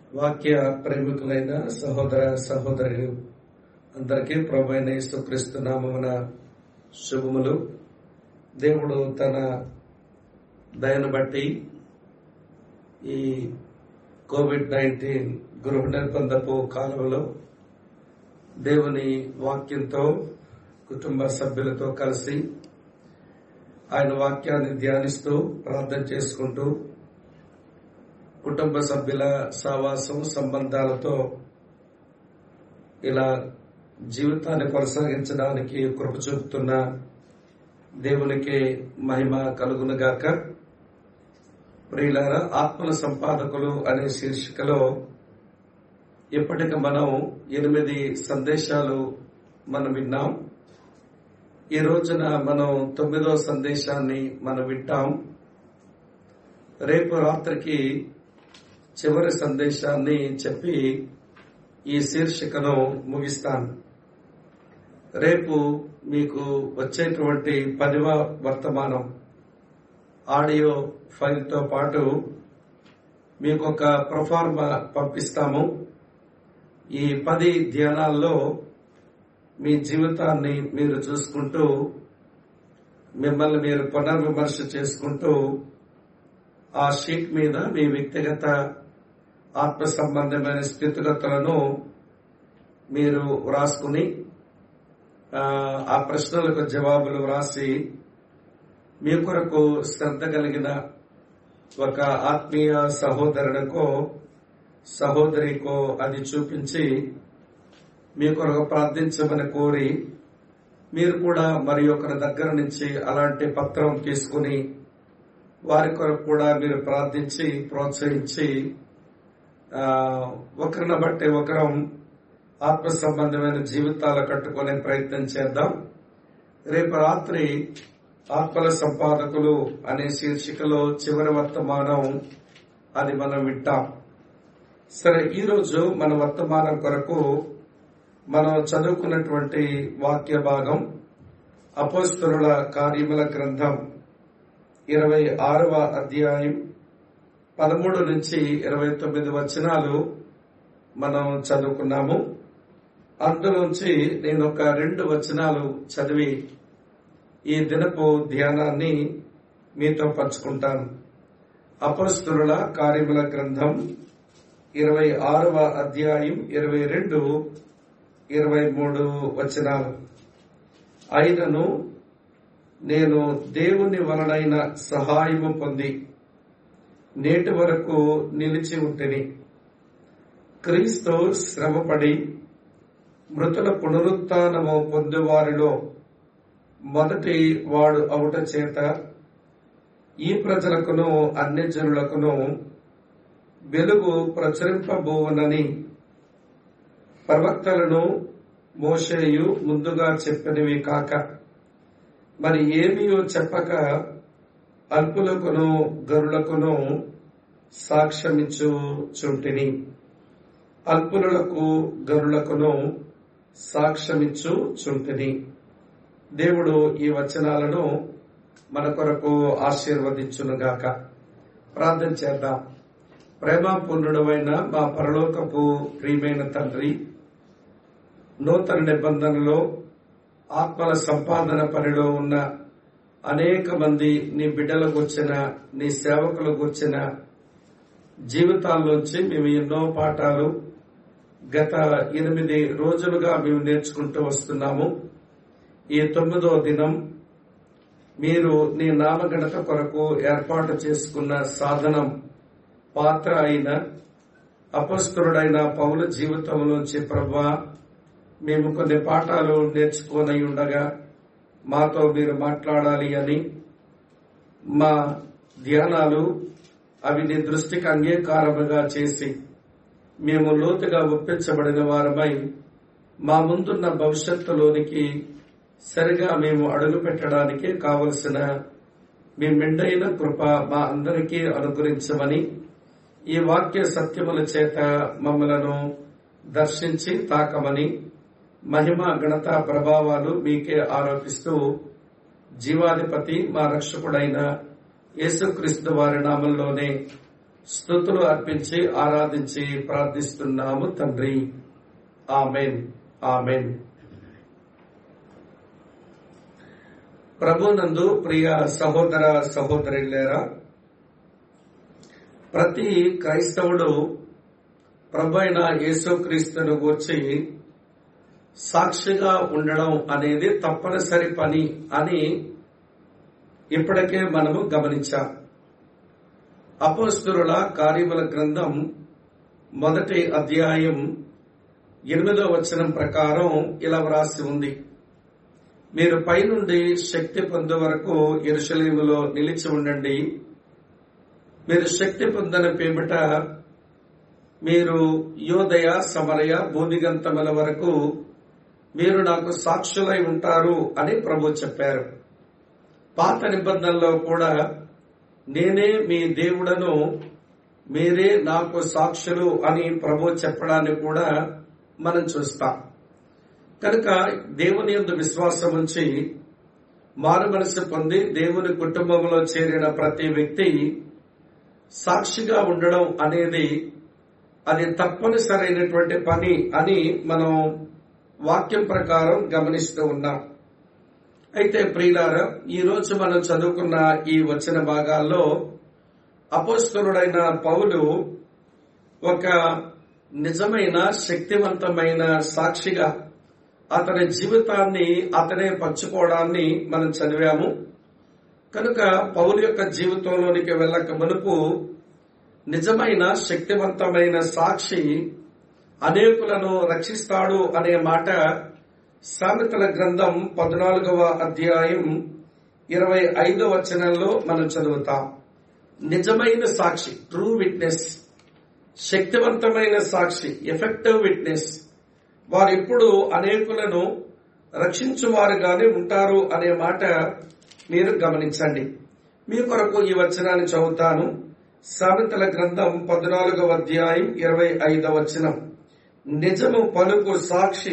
వాక్య ప్రేమికులైన సహోదర సహోదరులు అందరికీ ప్రభు అయిన యేసుక్రీస్తు నామమున శుభములు దేవుడు తన దయను బట్టి ఈ కోవిడ్ నైన్టీన్ గృహ నిర్బంధపు కాలంలో దేవుని వాక్యంతో కుటుంబ సభ్యులతో కలిసి ఆయన వాక్యాన్ని ధ్యానిస్తూ ప్రార్థన చేసుకుంటూ కుటుంబ సభ్యుల సహవాసం సంబంధాలతో ఇలా జీవితాన్ని కొనసాగించడానికి కృప చూపుతున్న దేవునికి మహిమ కలుగునుగాక ప్రియులార ఆత్మల సంపాదకులు అనే శీర్షికలో ఇప్పటికి మనం ఎనిమిది సందేశాలు మనం విన్నాం ఈ రోజున మనం తొమ్మిదో సందేశాన్ని మనం వింటాం రేపు రాత్రికి చివరి సందేశాన్ని చెప్పి ఈ శీర్షికను ముగిస్తాను రేపు మీకు వచ్చేటువంటి పదివ వర్తమానం ఆడియో ఫైల్తో పాటు మీకు ఒక ప్రొఫార్మా పంపిస్తాము ఈ పది ధ్యానాల్లో మీ జీవితాన్ని మీరు చూసుకుంటూ మిమ్మల్ని మీరు పునర్విమర్శ చేసుకుంటూ ఆ షీట్ మీద మీ వ్యక్తిగత ఆత్మ సంబంధమైన స్థితిగతులను మీరు వ్రాసుకుని ఆ ప్రశ్నలకు జవాబులు వ్రాసి మీ కొరకు శ్రద్ధ కలిగిన ఒక ఆత్మీయ సహోదరునికో సహోదరికో అది చూపించి మీ కొరకు ప్రార్థించమని కోరి మీరు కూడా మరి ఒకరి దగ్గర నుంచి అలాంటి పత్రం తీసుకుని వారి కొరకు కూడా మీరు ప్రార్థించి ప్రోత్సహించి ఒకరిని బట్టి ఒకరం ఆత్మ సంబంధమైన జీవితాలు కట్టుకునే ప్రయత్నం చేద్దాం రేపు రాత్రి ఆత్మల సంపాదకులు అనే శీర్షికలో చివరి వర్తమానం అది మనం వింటాం సరే ఈరోజు మన వర్తమానం కొరకు మనం చదువుకున్నటువంటి వాక్య భాగం అపోస్తుల కార్యముల గ్రంథం ఇరవై ఆరవ అధ్యాయం పదమూడు నుంచి ఇరవై తొమ్మిది వచనాలు మనం చదువుకున్నాము అందులోంచి నేను ఒక రెండు వచనాలు చదివి ఈ దినపు ధ్యానాన్ని మీతో పంచుకుంటాను అపస్తుల కార్యముల గ్రంథం ఇరవై ఆరవ అధ్యాయం ఇరవై రెండు ఇరవై మూడు వచనాలు అయినను నేను దేవుని వలనైన సహాయము పొంది నేటి వరకు నిలిచి ఉంటిని క్రీస్తు శ్రమపడి మృతుల పునరుత్నము పొందువారిలో మొదటి వాడు అవుట చేత ఈ ప్రజలకును అన్ని జనులకును వెలుగు ప్రచురింపబోవనని ప్రవక్తలను మోషేయు ముందుగా చెప్పినవి కాక మరి ఏమీయో చెప్పక అల్పులకును గరులకును సాక్ష్యమిచ్చుచుంటిని అల్పులకు గరులకును సాక్ష్యమిచ్చు చుంటిని దేవుడు ఈ వచనాలను మన కొరకు ఆశీర్వదించునుగాక ప్రార్థన చేద్దాం ప్రేమపూర్ణుడమైన మా పరలోకపు ప్రియమైన తండ్రి నూతన నిబంధనలో ఆత్మల సంపాదన పనిలో ఉన్న అనేక మంది నీ బిడ్డలకు వచ్చిన నీ సేవకులకు వచ్చిన జీవితాల్లోంచి మేము ఎన్నో పాఠాలు గత ఎనిమిది రోజులుగా మేము నేర్చుకుంటూ వస్తున్నాము ఈ తొమ్మిదో దినం మీరు నీ నామగణత కొరకు ఏర్పాటు చేసుకున్న సాధనం పాత్ర అయిన అపస్తుడైన పౌల జీవితంలోంచి ప్రభా మేము కొన్ని పాఠాలు నేర్చుకోనై ఉండగా మాతో మీరు మాట్లాడాలి అని మా ధ్యానాలు అవి నీ దృష్టికి అంగీకారముగా చేసి మేము లోతుగా ఒప్పించబడిన వారమై మా ముందున్న భవిష్యత్తులోనికి సరిగా మేము అడుగు పెట్టడానికి కావలసిన మీ మెండైన కృప మా అందరికీ అనుగ్రహించమని ఈ వాక్య సత్యముల చేత మమ్మలను దర్శించి తాకమని మహిమ ఘనత ప్రభావాలు మీకే ఆరోపిస్తూ జీవాధిపతి మా రక్షకుడైన యేసుక్రీస్తు వారి నామంలోనే స్థుతులు అర్పించి ఆరాధించి ప్రార్థిస్తున్నాము తండ్రి ఆమెన్ ఆమెన్ ప్రభునందు ప్రియ సహోదర సహోదరులేరా ప్రతి క్రైస్తవుడు ప్రభు అయిన యేసుక్రీస్తును గూర్చి సాక్షిగా ఉండడం అనేది తప్పనిసరి పని అని ఇప్పటికే మనము గమనించాం అపోస్తురుల కార్యముల గ్రంథం మొదటి అధ్యాయం ఎనిమిదో వచనం ప్రకారం ఇలా వ్రాసి ఉంది మీరు పైనుండి శక్తి పొందే వరకు ఎరుశలేములో నిలిచి ఉండండి మీరు శక్తి పొందిన పేమిట మీరు యోదయ సమరయ బోధిగంతముల వరకు మీరు నాకు సాక్షులై ఉంటారు అని ప్రభు చెప్పారు పాత నిబంధనలో కూడా నేనే మీ దేవుడను మీరే నాకు సాక్షులు అని ప్రభు చెప్పడాన్ని కూడా మనం చూస్తాం కనుక దేవుని యొక్క విశ్వాసం ఉంచి మారు మనసు పొంది దేవుని కుటుంబంలో చేరిన ప్రతి వ్యక్తి సాక్షిగా ఉండడం అనేది అది తప్పనిసరైనటువంటి పని అని మనం వాక్యం ప్రకారం గమనిస్తూ ఉన్నాం అయితే ప్రియులారా ఈ రోజు మనం చదువుకున్న ఈ వచ్చిన భాగాల్లో అపోస్తరుడైన పౌలు ఒక నిజమైన శక్తివంతమైన సాక్షిగా అతని జీవితాన్ని అతనే పంచుకోవడాన్ని మనం చదివాము కనుక పౌలు యొక్క జీవితంలోనికి వెళ్ళక మునుపు నిజమైన శక్తివంతమైన సాక్షి అనేకులను రక్షిస్తాడు అనే మాట సామెతల గ్రంథం పద్నాలుగవ అధ్యాయం ఇరవై ఐదవ వచనంలో మనం చదువుతాం నిజమైన సాక్షి ట్రూ విట్నెస్ శక్తివంతమైన సాక్షి ఎఫెక్టివ్ విట్నెస్ వారు ఎప్పుడు అనేకులను రక్షించువారుగానే ఉంటారు అనే మాట మీరు గమనించండి మీ కొరకు ఈ వచనాన్ని చదువుతాను సామెతల గ్రంథం పద్నాలుగవ అధ్యాయం ఇరవై ఐదవ వచనం నిజము పలుకు సాక్షి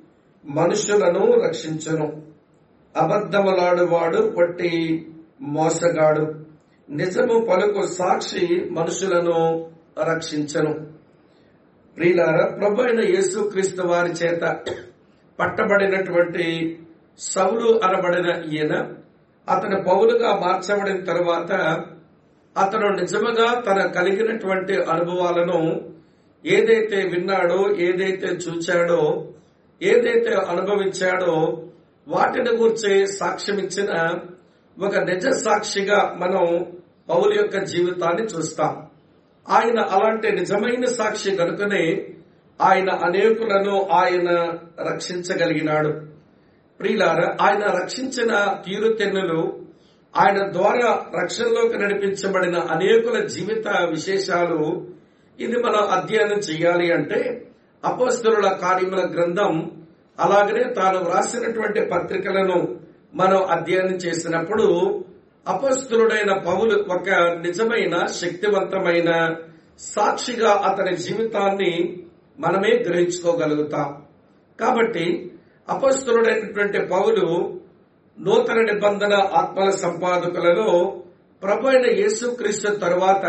మనుషులను రక్షించును అబద్ధములాడువాడు పొట్టి మోసగాడు నిజము పలుకు సాక్షి మనుషులను రక్షించను ప్రియులార ప్రభు అయిన యేసుక్రీస్తు వారి చేత పట్టబడినటువంటి సౌలు అనబడిన ఈయన అతను పౌలుగా మార్చబడిన తరువాత అతను నిజముగా తన కలిగినటువంటి అనుభవాలను ఏదైతే విన్నాడో ఏదైతే చూచాడో ఏదైతే అనుభవించాడో వాటిని గురించి సాక్ష్యం ఇచ్చిన ఒక నిజ సాక్షిగా మనం పౌలు యొక్క జీవితాన్ని చూస్తాం ఆయన అలాంటి నిజమైన సాక్షి కనుకనే ఆయన అనేకులను ఆయన రక్షించగలిగినాడు ప్రియులార ఆయన రక్షించిన తీరుతెన్నులు ఆయన ద్వారా రక్షణలోకి నడిపించబడిన అనేకుల జీవిత విశేషాలు ఇది మనం అధ్యయనం చేయాలి అంటే అపోస్తరుల కార్యముల గ్రంథం అలాగనే తాను వ్రాసినటువంటి పత్రికలను మనం అధ్యయనం చేసినప్పుడు అపస్తులుడైన పౌలు ఒక నిజమైన శక్తివంతమైన సాక్షిగా అతని జీవితాన్ని మనమే గ్రహించుకోగలుగుతాం కాబట్టి అపస్తులుడైనటువంటి పౌలు నూతన నిబంధన ఆత్మల సంపాదకులలో ప్రభు అయిన యేసుక్రీస్తు తరువాత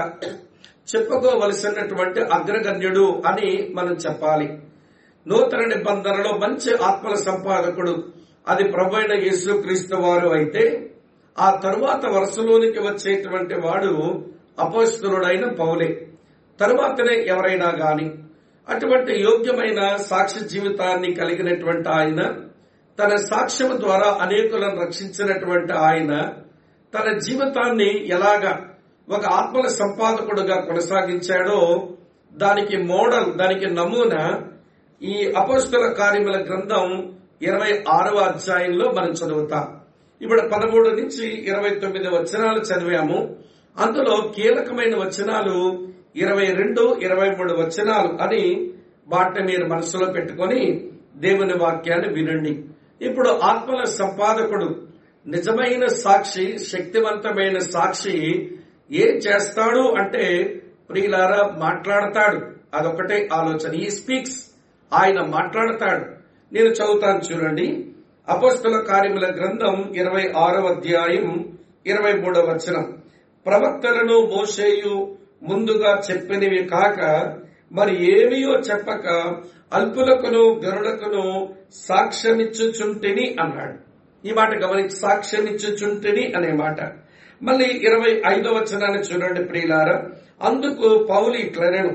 చెప్పుకోవలసినటువంటి అగ్రగణ్యుడు అని మనం చెప్పాలి నూతన నిబంధనలో మంచి ఆత్మల సంపాదకుడు అది ప్రభు అయిన యేసుక్రీస్తు వారు అయితే ఆ తరువాత వరుసలోనికి వచ్చేటువంటి వాడు అపస్తులుడైన పౌలే తరువాతనే ఎవరైనా గాని అటువంటి యోగ్యమైన సాక్ష్య జీవితాన్ని కలిగినటువంటి ఆయన తన సాక్ష్యం ద్వారా అనేకులను రక్షించినటువంటి ఆయన తన జీవితాన్ని ఎలాగా ఒక ఆత్మల సంపాదకుడుగా కొనసాగించాడో దానికి మోడల్ దానికి నమూనా ఈ అపోస్తుల కార్యముల గ్రంథం ఇరవై ఆరవ అధ్యాయంలో మనం చదువుతాం ఇప్పుడు పదమూడు నుంచి ఇరవై తొమ్మిది వచనాలు చదివాము అందులో కీలకమైన వచనాలు ఇరవై రెండు ఇరవై మూడు వచనాలు అని వాటిని మీరు మనసులో పెట్టుకొని దేవుని వాక్యాన్ని వినండి ఇప్పుడు ఆత్మల సంపాదకుడు నిజమైన సాక్షి శక్తివంతమైన సాక్షి ఏం చేస్తాడు అంటే ప్రియులారా మాట్లాడతాడు అదొకటే ఆలోచన ఈ స్పీక్స్ ఆయన మాట్లాడతాడు నేను చదువుతాను చూడండి అపస్తుల కార్యముల గ్రంథం ఇరవై ఆరవ అధ్యాయం ఇరవై మూడవ వచనం ప్రవక్తలను మోషేయు ముందుగా చెప్పినవి కాక మరి ఏమియో చెప్పక అల్పులకును గరుడకును సాక్ష్యమిచ్చుచుంటిని అన్నాడు ఈ మాట గమనించి సాక్ష్యమిచ్చుచుంటిని అనే మాట మళ్ళీ ఇరవై ఐదో వచనాన్ని చూడండి ప్రియులారా అందుకు పౌలు ఇట్లనెను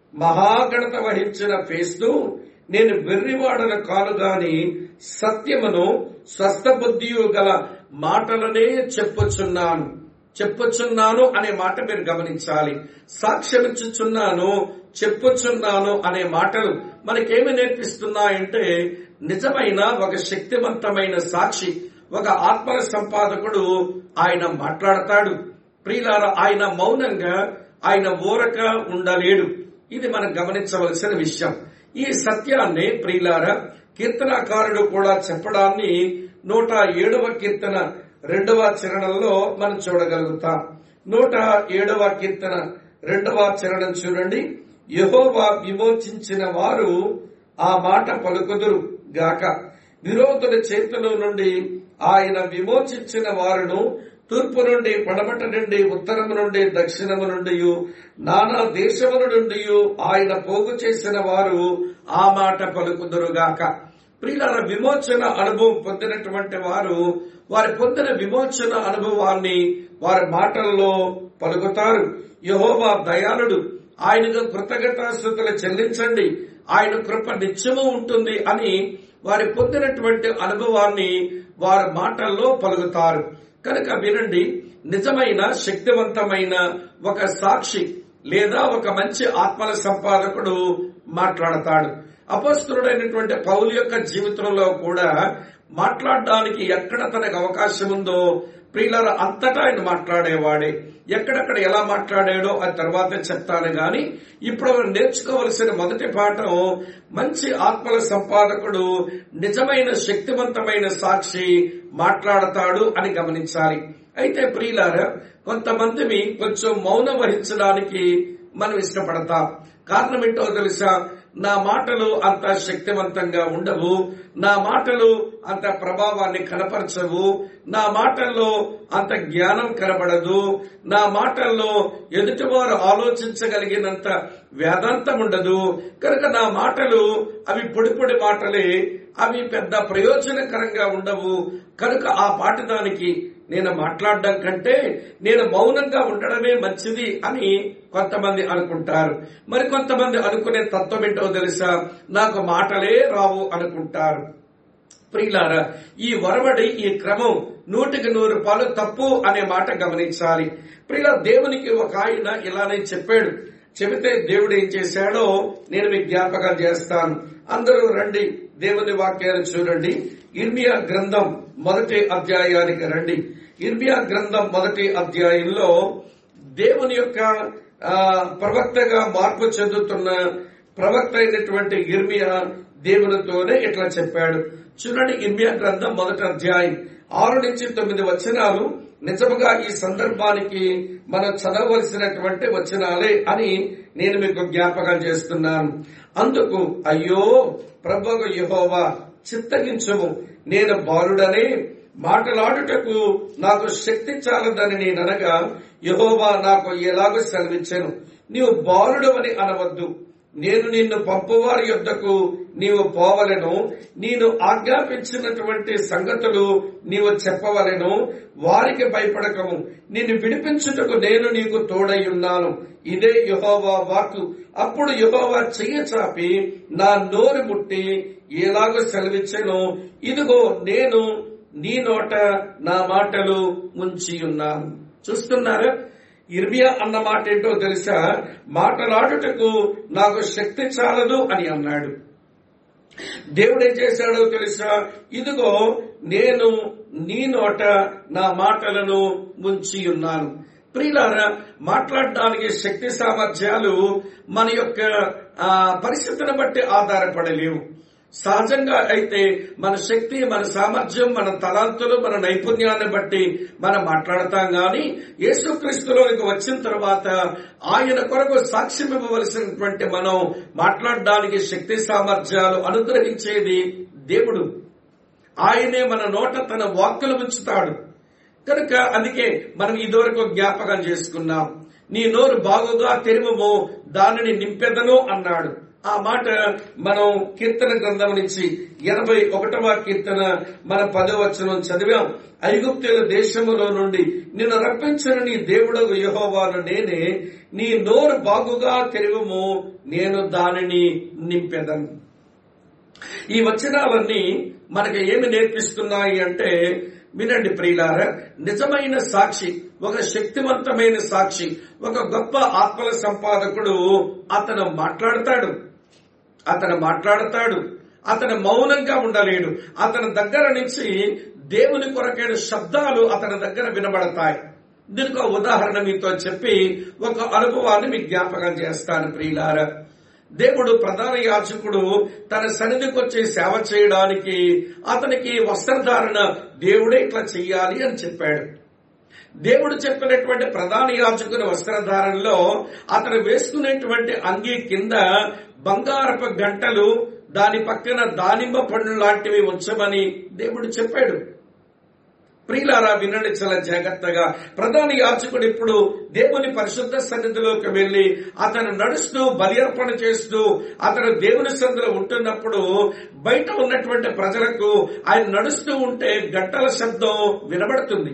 మహాగణత వహించిన ఫేస్తు నేను వెర్రివాడన కాను గాని సత్యమును స్వస్థ బుద్ధియు గల మాటలనే చెప్పుచున్నాను చెప్పుచున్నాను అనే మాట మీరు గమనించాలి సాక్ష్యమిచ్చుచున్నాను చెప్పుచున్నాను అనే మాటలు మనకేమి నేర్పిస్తున్నాయంటే నిజమైన ఒక శక్తివంతమైన సాక్షి ఒక ఆత్మల సంపాదకుడు ఆయన మాట్లాడతాడు ప్రియులార ఆయన మౌనంగా ఆయన ఊరక ఉండలేడు ఇది మనం గమనించవలసిన విషయం ఈ సత్యాన్ని ప్రియులార కీర్తనాకారుడు కూడా చెప్పడాన్ని నూట ఏడవ కీర్తన రెండవ చరణంలో మనం చూడగలుగుతాం నూట ఏడవ కీర్తన రెండవ చరణం చూడండి యహోవా విమోచించిన వారు ఆ మాట పలుకుదురు గాక విరోధుల చేతుల నుండి ఆయన విమోచించిన వారును తూర్పు నుండి పడమట నుండి ఉత్తరము నుండి దక్షిణము నుండి నానా దేశముల నుండి ఆయన పోగు చేసిన వారు ఆ మాట పలుకుదురుగాక ప్రియుల విమోచన అనుభవం పొందినటువంటి వారు వారి పొందిన విమోచన అనుభవాన్ని వారి మాటల్లో పలుకుతారు యహోవా దయాళుడు ఆయనకు కృతజ్ఞతాస్థుతులు చెల్లించండి ఆయన కృప నిత్యము ఉంటుంది అని వారి పొందినటువంటి అనుభవాన్ని వారి మాటల్లో పలుకుతారు కనుక వినండి నిజమైన శక్తివంతమైన ఒక సాక్షి లేదా ఒక మంచి ఆత్మల సంపాదకుడు మాట్లాడతాడు అపస్తుడైనటువంటి పౌలు యొక్క జీవితంలో కూడా మాట్లాడడానికి ఎక్కడ తనకు అవకాశం ఉందో ప్రియుల అంతటా ఆయన మాట్లాడేవాడే ఎక్కడెక్కడ ఎలా మాట్లాడాడో అది తర్వాత చెప్తాను గాని ఇప్పుడు మనం నేర్చుకోవలసిన మొదటి పాఠం మంచి ఆత్మల సంపాదకుడు నిజమైన శక్తివంతమైన సాక్షి మాట్లాడతాడు అని గమనించాలి అయితే ప్రియులారా కొంతమందిని కొంచెం మౌనం వహించడానికి మనం ఇష్టపడతాం కారణం ఏంటో తెలుసా నా మాటలు అంత శక్తివంతంగా ఉండవు నా మాటలు అంత ప్రభావాన్ని కనపరచవు నా మాటల్లో అంత జ్ఞానం కనబడదు నా మాటల్లో ఎదుటివారు ఆలోచించగలిగినంత వేదాంతం ఉండదు కనుక నా మాటలు అవి పొడి పొడి మాటలే అవి పెద్ద ప్రయోజనకరంగా ఉండవు కనుక ఆ పాఠదానికి నేను మాట్లాడడం కంటే నేను మౌనంగా ఉండడమే మంచిది అని కొంతమంది అనుకుంటారు మరి కొంతమంది అనుకునే తత్వం ఏంటో తెలుసా నాకు మాటలే రావు అనుకుంటారు ప్రియులారా ఈ వరవడి ఈ క్రమం నూటికి నూరు రూపాయలు తప్పు అనే మాట గమనించాలి ప్రియుల దేవునికి ఒక ఆయన ఇలానే చెప్పాడు చెబితే దేవుడు ఏం చేశాడో నేను మీకు జ్ఞాపకం చేస్తాను అందరూ రండి దేవుని వాక్యాన్ని చూడండి ఇర్మియా గ్రంథం మొదటి అధ్యాయానికి రండి ఇర్మియా గ్రంథం మొదటి అధ్యాయంలో దేవుని యొక్క ఆ, ప్రవక్తగా మార్పు చెందుతున్న ప్రవక్త అయినటువంటి ఇర్మియా దేవునితోనే ఇట్లా చెప్పాడు చూడండి ఇర్మియా గ్రంథం మొదటి అధ్యాయం ఆరు నుంచి తొమ్మిది వచనాలు నిజముగా ఈ సందర్భానికి మనం చదవలసినటువంటి వచనాలే అని నేను మీకు జ్ఞాపకం చేస్తున్నాను అందుకు అయ్యో ప్రభువు యహోవా చిత్తగించము నేను బాలుడనే మాటలాడుటకు నాకు శక్తి చాలదని నేననగా యహోవా నాకు ఎలాగో సెలవిచ్చాను నీవు బాలుడు అని అనవద్దు నేను నిన్ను పంపువారి యొద్దకు నీవు పోవలెను నేను ఆజ్ఞాపించినటువంటి సంగతులు నీవు చెప్పవలెను వారికి భయపడకము నిన్ను విడిపించుటకు నేను నీకు తోడై ఉన్నాను ఇదే యహోవా వాక్కు అప్పుడు యహోవా చెయ్య చాపి నా నోరు ముట్టి ఎలాగో సెలవిచ్చాను ఇదిగో నేను నీ నోట నా మాటలు ముంచి ఉన్నాను చూస్తున్నారా ఇర్మియా అన్న మాట ఏంటో తెలుసా మాటలాడుటకు నాకు శక్తి చాలదు అని అన్నాడు దేవుడు ఏం చేశాడో తెలుసా ఇదిగో నేను నీ నోట నా మాటలను ముంచి ఉన్నాను ప్రియులారా మాట్లాడడానికి శక్తి సామర్థ్యాలు మన యొక్క ఆ, పరిస్థితిని బట్టి ఆధారపడలేవు సహజంగా అయితే మన శక్తి మన సామర్థ్యం మన తలాంతులు మన నైపుణ్యాన్ని బట్టి మనం మాట్లాడతాం గాని యేసుక్రీస్తులోనికి వచ్చిన తర్వాత ఆయన కొరకు సాక్ష్యం ఇవ్వవలసినటువంటి మనం మాట్లాడడానికి శక్తి సామర్థ్యాలు అనుగ్రహించేది దేవుడు ఆయనే మన నోట తన వాక్కులు ఉంచుతాడు కనుక అందుకే మనం ఇదివరకు జ్ఞాపకం చేసుకున్నాం నీ నోరు బాగుగా తెరువము దానిని నింపెదను అన్నాడు ఆ మాట మనం కీర్తన గ్రంథం నుంచి ఎనభై ఒకటవ కీర్తన మన పదవచనం చదివాం ఐగుప్తుల దేశములో నుండి నిన్ను రప్పించిన నీ దేవుడు యహోవాను నేనే నీ నోరు బాగుగా తెరువము నేను దానిని నింపెదను ఈ వచనాలన్నీ మనకి ఏమి నేర్పిస్తున్నాయి అంటే వినండి ప్రియులార నిజమైన సాక్షి ఒక శక్తివంతమైన సాక్షి ఒక గొప్ప ఆత్మల సంపాదకుడు అతను మాట్లాడతాడు అతను మాట్లాడతాడు అతను మౌనంగా ఉండలేడు అతని దగ్గర నుంచి దేవుని కొరకైన శబ్దాలు అతని దగ్గర వినబడతాయి దీనికి ఒక ఉదాహరణ మీతో చెప్పి ఒక అనుభవాన్ని మీకు జ్ఞాపకం చేస్తాను ప్రియులారా దేవుడు ప్రధాన యాచకుడు తన సన్నిధికి వచ్చి సేవ చేయడానికి అతనికి వస్త్రధారణ దేవుడే ఇట్లా చెయ్యాలి అని చెప్పాడు దేవుడు చెప్పినటువంటి ప్రధాన యాచకుని వస్త్రధారణలో అతను వేసుకునేటువంటి అంగీ కింద బంగారపు గంటలు దాని పక్కన దానిమ్మ పండ్లు లాంటివి ఉంచమని దేవుడు చెప్పాడు ప్రియులారా వినండి చాలా జాగ్రత్తగా ప్రధాన యాచకుడు ఇప్పుడు దేవుని పరిశుద్ధ సన్నిధిలోకి వెళ్లి అతను నడుస్తూ బలి అర్పణ చేస్తూ అతను దేవుని సన్నిధిలో ఉంటున్నప్పుడు బయట ఉన్నటువంటి ప్రజలకు ఆయన నడుస్తూ ఉంటే గంటల శబ్దం వినబడుతుంది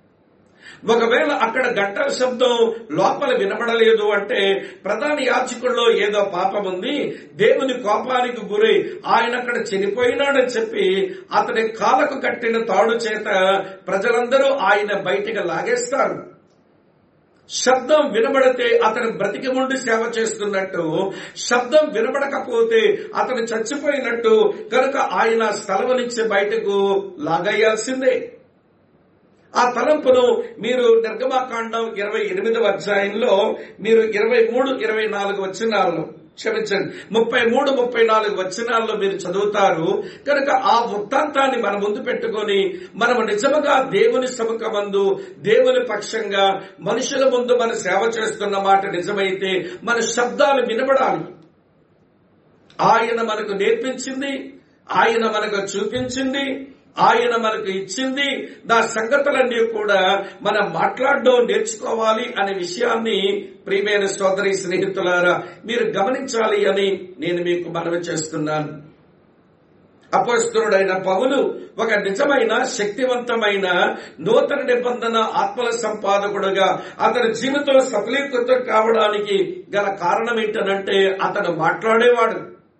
ఒకవేళ అక్కడ గంటల శబ్దం లోపల వినబడలేదు అంటే ప్రధాన యాచకుల్లో ఏదో పాపం ఉంది దేవుని కోపానికి గురై ఆయన అక్కడ చనిపోయినాడని చెప్పి అతని కాలకు కట్టిన తాడు చేత ప్రజలందరూ ఆయన బయటికి లాగేస్తారు శబ్దం వినబడితే అతను బ్రతికి ఉండి సేవ చేస్తున్నట్టు శబ్దం వినబడకపోతే అతను చచ్చిపోయినట్టు కనుక ఆయన స్థలం నుంచి బయటకు లాగేయాల్సిందే ఆ తలంపును మీరు నిర్గమాకాండం ఇరవై ఎనిమిదవ అధ్యాయంలో మీరు ఇరవై మూడు ఇరవై నాలుగు వచ్చినాల్లో క్షమించండి ముప్పై మూడు ముప్పై నాలుగు వచనాల్లో మీరు చదువుతారు కనుక ఆ వృత్తాంతాన్ని మన ముందు పెట్టుకొని మనము నిజముగా దేవుని సముఖమందు దేవుని పక్షంగా మనుషుల ముందు మన సేవ చేస్తున్న మాట నిజమైతే మన శబ్దాలు వినబడాలి ఆయన మనకు నేర్పించింది ఆయన మనకు చూపించింది ఆయన మనకు ఇచ్చింది దా సంగతులన్నీ కూడా మనం మాట్లాడడం నేర్చుకోవాలి అనే విషయాన్ని ప్రియమైన సోదరి స్నేహితులారా మీరు గమనించాలి అని నేను మీకు మనవి చేస్తున్నాను అపస్తుడైన పౌలు ఒక నిజమైన శక్తివంతమైన నూతన నిబంధన ఆత్మల సంపాదకుడుగా అతని జీవితంలో సఫలీకృతం కావడానికి గల కారణం ఏంటనంటే అతను మాట్లాడేవాడు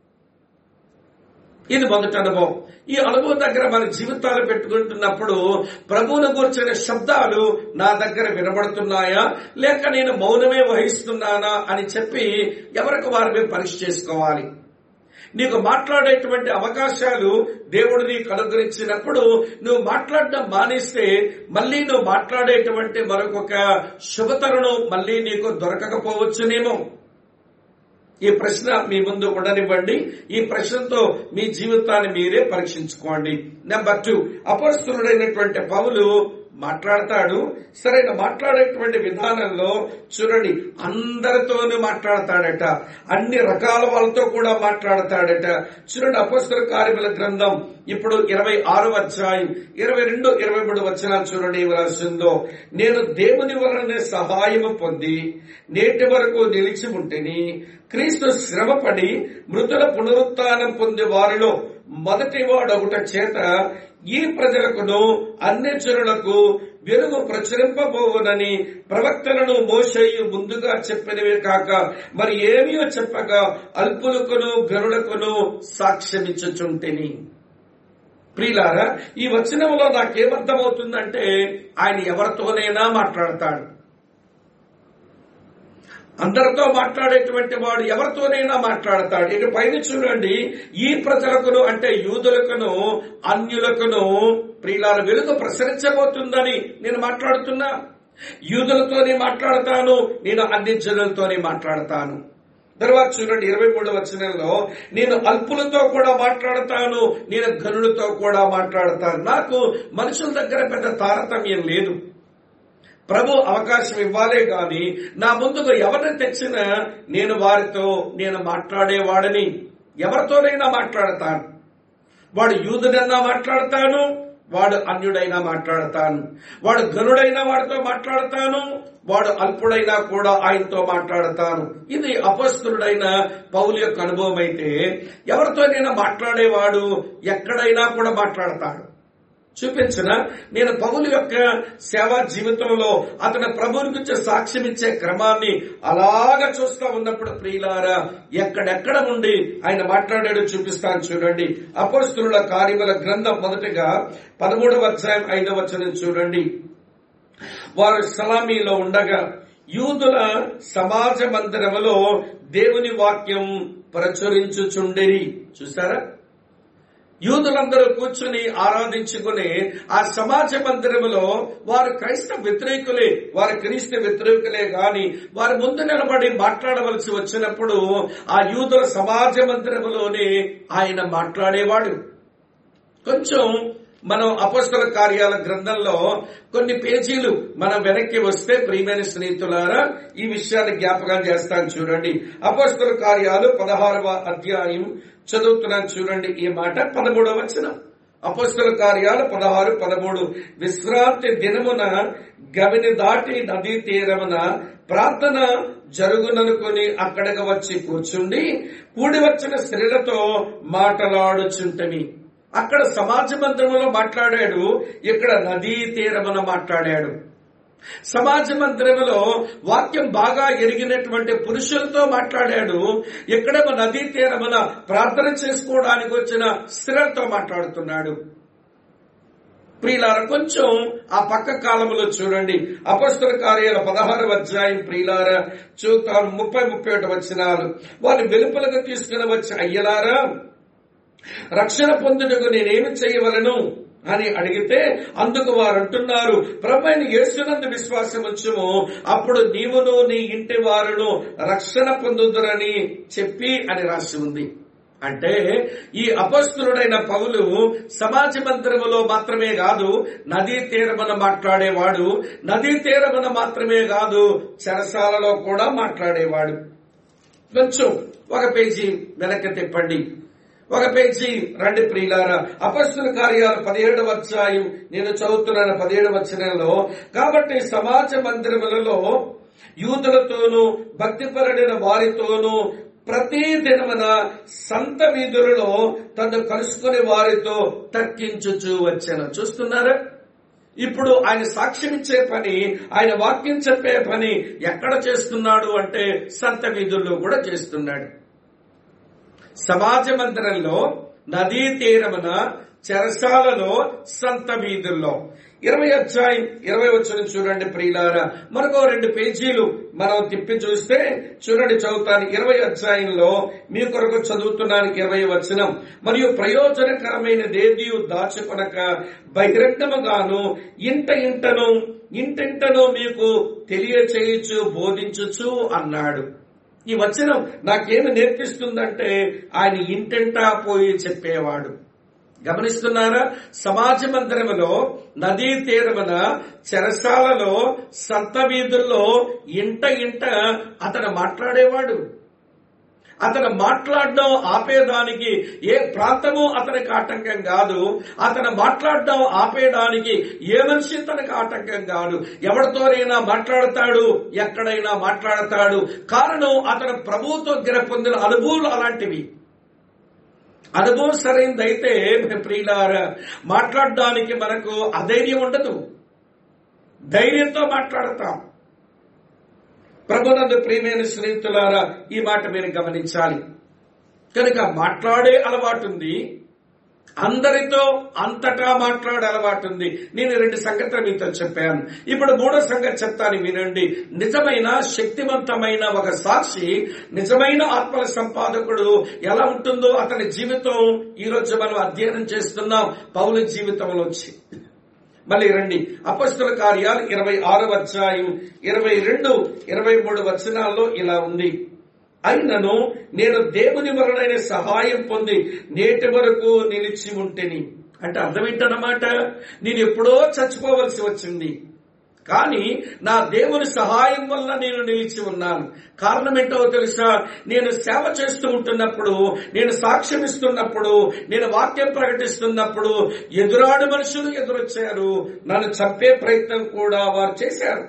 ఇది మొదటి అనుభవం ఈ అనుభవం దగ్గర మన జీవితాలు పెట్టుకుంటున్నప్పుడు ప్రభువును కూర్చిన శబ్దాలు నా దగ్గర వినబడుతున్నాయా లేక నేను మౌనమే వహిస్తున్నానా అని చెప్పి ఎవరికి వారి పరీక్ష చేసుకోవాలి నీకు మాట్లాడేటువంటి అవకాశాలు దేవుడు నీకు అనుగ్రహించినప్పుడు నువ్వు మాట్లాడడం మానేస్తే మళ్ళీ నువ్వు మాట్లాడేటువంటి మరొక శుభతరుణం మళ్ళీ నీకు దొరకకపోవచ్చునేమో ఈ ప్రశ్న మీ ముందు ఉండనివ్వండి ఈ ప్రశ్నతో మీ జీవితాన్ని మీరే పరీక్షించుకోండి నెంబర్ టూ అపరిస్తుడైనటువంటి పౌలు మాట్లాడతాడు సరైన మాట్లాడేటువంటి విధానంలో చూడండి అందరితోనూ మాట్లాడతాడట అన్ని రకాల వాళ్ళతో కూడా మాట్లాడతాడట చూడండి అపస్తుల కార్యముల గ్రంథం ఇప్పుడు ఇరవై ఆరు అధ్యాయం ఇరవై రెండు ఇరవై మూడు వచనాలు చూడండి ఏమి రాసిందో నేను దేవుని వలన సహాయము పొంది నేటి వరకు నిలిచి ఉంటేని క్రీస్తు శ్రమపడి మృతుల పునరుత్నం పొందే వారిలో మొదటి వాడొకట చేత ఈ ప్రజలకును అన్యజనులకు వెలుగు ప్రచురింపబోవునని ప్రవక్తలను మోషయ్యు ముందుగా చెప్పినవే కాక మరి ఏమీ చెప్పగా అల్పులకును గరుడకును సాక్ష్యమిచ్చుచుంటిని ప్రియులారా ఈ వచనంలో నాకేమర్థమవుతుందంటే ఆయన ఎవరితోనైనా మాట్లాడతాడు అందరితో మాట్లాడేటువంటి వాడు ఎవరితోనైనా మాట్లాడతాడు ఇక పైన చూడండి ఈ ప్రజలకును అంటే యూదులకును అన్యులకును ప్రియులాల వెలుగు ప్రసరించబోతుందని నేను మాట్లాడుతున్నా యూదులతోనే మాట్లాడతాను నేను అన్ని జనులతోనే మాట్లాడతాను తర్వాత చూడండి ఇరవై మూడు వచనంలో నేను అల్పులతో కూడా మాట్లాడతాను నేను గనులతో కూడా మాట్లాడతాను నాకు మనుషుల దగ్గర పెద్ద తారతమ్యం లేదు ప్రభు అవకాశం ఇవ్వాలే గాని నా ముందుకు ఎవరిని తెచ్చినా నేను వారితో నేను మాట్లాడేవాడని ఎవరితోనైనా మాట్లాడతాను వాడు యూదుడైనా మాట్లాడతాను వాడు అన్యుడైనా మాట్లాడతాను వాడు గనుడైన వాడితో మాట్లాడతాను వాడు అల్పుడైనా కూడా ఆయనతో మాట్లాడతాను ఇది అపస్తుడైన పౌలు యొక్క అనుభవం అయితే ఎవరితోనైనా మాట్లాడేవాడు ఎక్కడైనా కూడా మాట్లాడతాడు చూపించిన నేను పౌలు యొక్క సేవా జీవితంలో అతని ప్రభువుని గురించి సాక్ష్యం ఇచ్చే క్రమాన్ని అలాగా చూస్తా ఉన్నప్పుడు ప్రియులారా ఎక్కడెక్కడ ఉండి ఆయన మాట్లాడాడో చూపిస్తాను చూడండి అపస్తుల కార్యముల గ్రంథం మొదటగా పదమూడవ అధ్యాయం ఐదవ వచనం చూడండి వారు సలామీలో ఉండగా యూదుల సమాజ మందిరములో దేవుని వాక్యం ప్రచురించుచుండెరి చూసారా యూదులందరూ కూర్చుని ఆరాధించుకుని ఆ సమాజ మందిరములో వారు క్రైస్తవ వ్యతిరేకులే వారు క్రీస్తు వ్యతిరేకులే గాని వారి ముందు నిలబడి మాట్లాడవలసి వచ్చినప్పుడు ఆ యూదుల సమాజ మందిరములోనే ఆయన మాట్లాడేవాడు కొంచెం మనం అపస్తుల కార్యాల గ్రంథంలో కొన్ని పేజీలు మనం వెనక్కి వస్తే ప్రియమైన స్నేహితులారా ఈ విషయాన్ని జ్ఞాపకం చేస్తాను చూడండి అపస్తుల కార్యాలు పదహారవ అధ్యాయం చదువుతున్నాను చూడండి ఈ మాట పదమూడవ వచనం అపస్తుల కార్యాలు పదహారు పదమూడు విశ్రాంతి దినమున గవిని దాటి నదీ తీరమున ప్రార్థన జరుగుననుకొని అక్కడికి వచ్చి కూర్చుండి కూడి వచ్చిన స్త్రీలతో మాటలాడుచుంటమి అక్కడ సమాజ మందిరంలో మాట్లాడాడు ఇక్కడ నదీ తీరమున మాట్లాడాడు సమాజ మందిరంలో వాక్యం బాగా ఎరిగినటువంటి పురుషులతో మాట్లాడాడు ఇక్కడ నదీ తీరమున ప్రార్థన చేసుకోవడానికి వచ్చిన స్త్రీలతో మాట్లాడుతున్నాడు ప్రియులార కొంచెం ఆ పక్క కాలంలో చూడండి అపస్తుల కార్యాల పదహారు అధ్యాయం ప్రియులార చూస్తాను ముప్పై ముప్పై ఒకటి వచ్చినారు వారిని వెలుపలకు తీసుకుని వచ్చి అయ్యలారా రక్షణ పొందుటకు నేనేమి చేయవలను అని అడిగితే అందుకు వారు అంటున్నారు ప్రభైన యేసునందు విశ్వాసం వచ్చుము అప్పుడు నీవును నీ ఇంటి వారును రక్షణ పొందుదురని చెప్పి అని రాసి ఉంది అంటే ఈ అపస్తులుడైన పౌలు సమాజ మందిరములో మాత్రమే కాదు నదీ తీరమున మాట్లాడేవాడు నదీ తీరమున మాత్రమే కాదు చెరసాలలో కూడా మాట్లాడేవాడు కొంచెం ఒక పేజీ వెనక్కి తిప్పండి ఒక పేజీ రండి ప్రియులారా అపస్తుల కార్యాలు పదిహేడవ అధ్యాయం నేను చదువుతున్నాను పదిహేడవ వచనంలో కాబట్టి సమాజ మందిరములలో యూదులతోనూ భక్తిపరుడైన వారితోనూ ప్రతి దినమున సంత వీధులలో తను కలుసుకునే వారితో తర్కించుచూ వచ్చాను చూస్తున్నారా ఇప్పుడు ఆయన సాక్ష్యం ఇచ్చే పని ఆయన వాక్యం చెప్పే పని ఎక్కడ చేస్తున్నాడు అంటే సంత వీధుల్లో కూడా చేస్తున్నాడు సమాజ మందిరంలో నదీ తీరమున చెరసాలలో సంత వీధుల్లో ఇరవై అధ్యాయం ఇరవై వచ్చిన చూడండి ప్రియులారా మనకు రెండు పేజీలు మనం తిప్పి చూస్తే చూడండి చదువుతాను ఇరవై అధ్యాయంలో మీ కొరకు చదువుతున్నానికి ఇరవై వచనం మరియు ప్రయోజనకరమైన దేదీయు దాచుకొనక బహిరంగముగాను ఇంట ఇంటను ఇంటింటను మీకు తెలియచేయచ్చు బోధించుచు అన్నాడు ఈ వచనం నాకేమి నేర్పిస్తుందంటే ఆయన ఇంటింటా పోయి చెప్పేవాడు గమనిస్తున్నారా సమాజ మందిరములో నదీ తీరమున చెరసాలలో సంత వీధుల్లో ఇంట ఇంట అతను మాట్లాడేవాడు అతను మాట్లాడడం ఆపేదానికి ఏ ప్రాంతము అతనికి ఆటంకం కాదు అతను మాట్లాడడం ఆపేయడానికి ఏ మనిషి తనకు ఆటంకం కాదు ఎవరితోనైనా మాట్లాడతాడు ఎక్కడైనా మాట్లాడతాడు కారణం అతను ప్రభువుతో గిరపొందిన అనుభవాలు అలాంటివి అనుభవం సరైనదైతే ప్రియులార మాట్లాడడానికి మనకు అధైర్యం ఉండదు ధైర్యంతో మాట్లాడతాం ప్రభునందు ప్రియమైన స్నేహితులారా ఈ మాట మీరు గమనించాలి కనుక మాట్లాడే అలవాటు ఉంది అందరితో అంతటా మాట్లాడే అలవాటు ఉంది నేను రెండు సంగతులు మీతో చెప్పాను ఇప్పుడు మూడో సంగతి చెప్తాను వినండి నిజమైన శక్తివంతమైన ఒక సాక్షి నిజమైన ఆత్మల సంపాదకుడు ఎలా ఉంటుందో అతని జీవితం ఈ రోజు మనం అధ్యయనం చేస్తున్నాం పౌల జీవితంలో వచ్చి మళ్ళీ రండి అపస్తుల కార్యాలు ఇరవై ఆరు అధ్యాయం ఇరవై రెండు ఇరవై మూడు వచనాల్లో ఇలా ఉంది అయినను నేను దేవుని వలనైన సహాయం పొంది నేటి వరకు నిలిచి ఉంటేని అంటే అర్థం ఏంటన్నమాట నేను ఎప్పుడో చచ్చిపోవలసి వచ్చింది కానీ నా దేవుని సహాయం వల్ల నేను నిలిచి ఉన్నాను కారణం ఏంటో తెలుసా నేను సేవ చేస్తూ ఉంటున్నప్పుడు నేను సాక్ష్యం ఇస్తున్నప్పుడు నేను వాక్యం ప్రకటిస్తున్నప్పుడు ఎదురాడు మనుషులు ఎదురొచ్చారు నన్ను చంపే ప్రయత్నం కూడా వారు చేశారు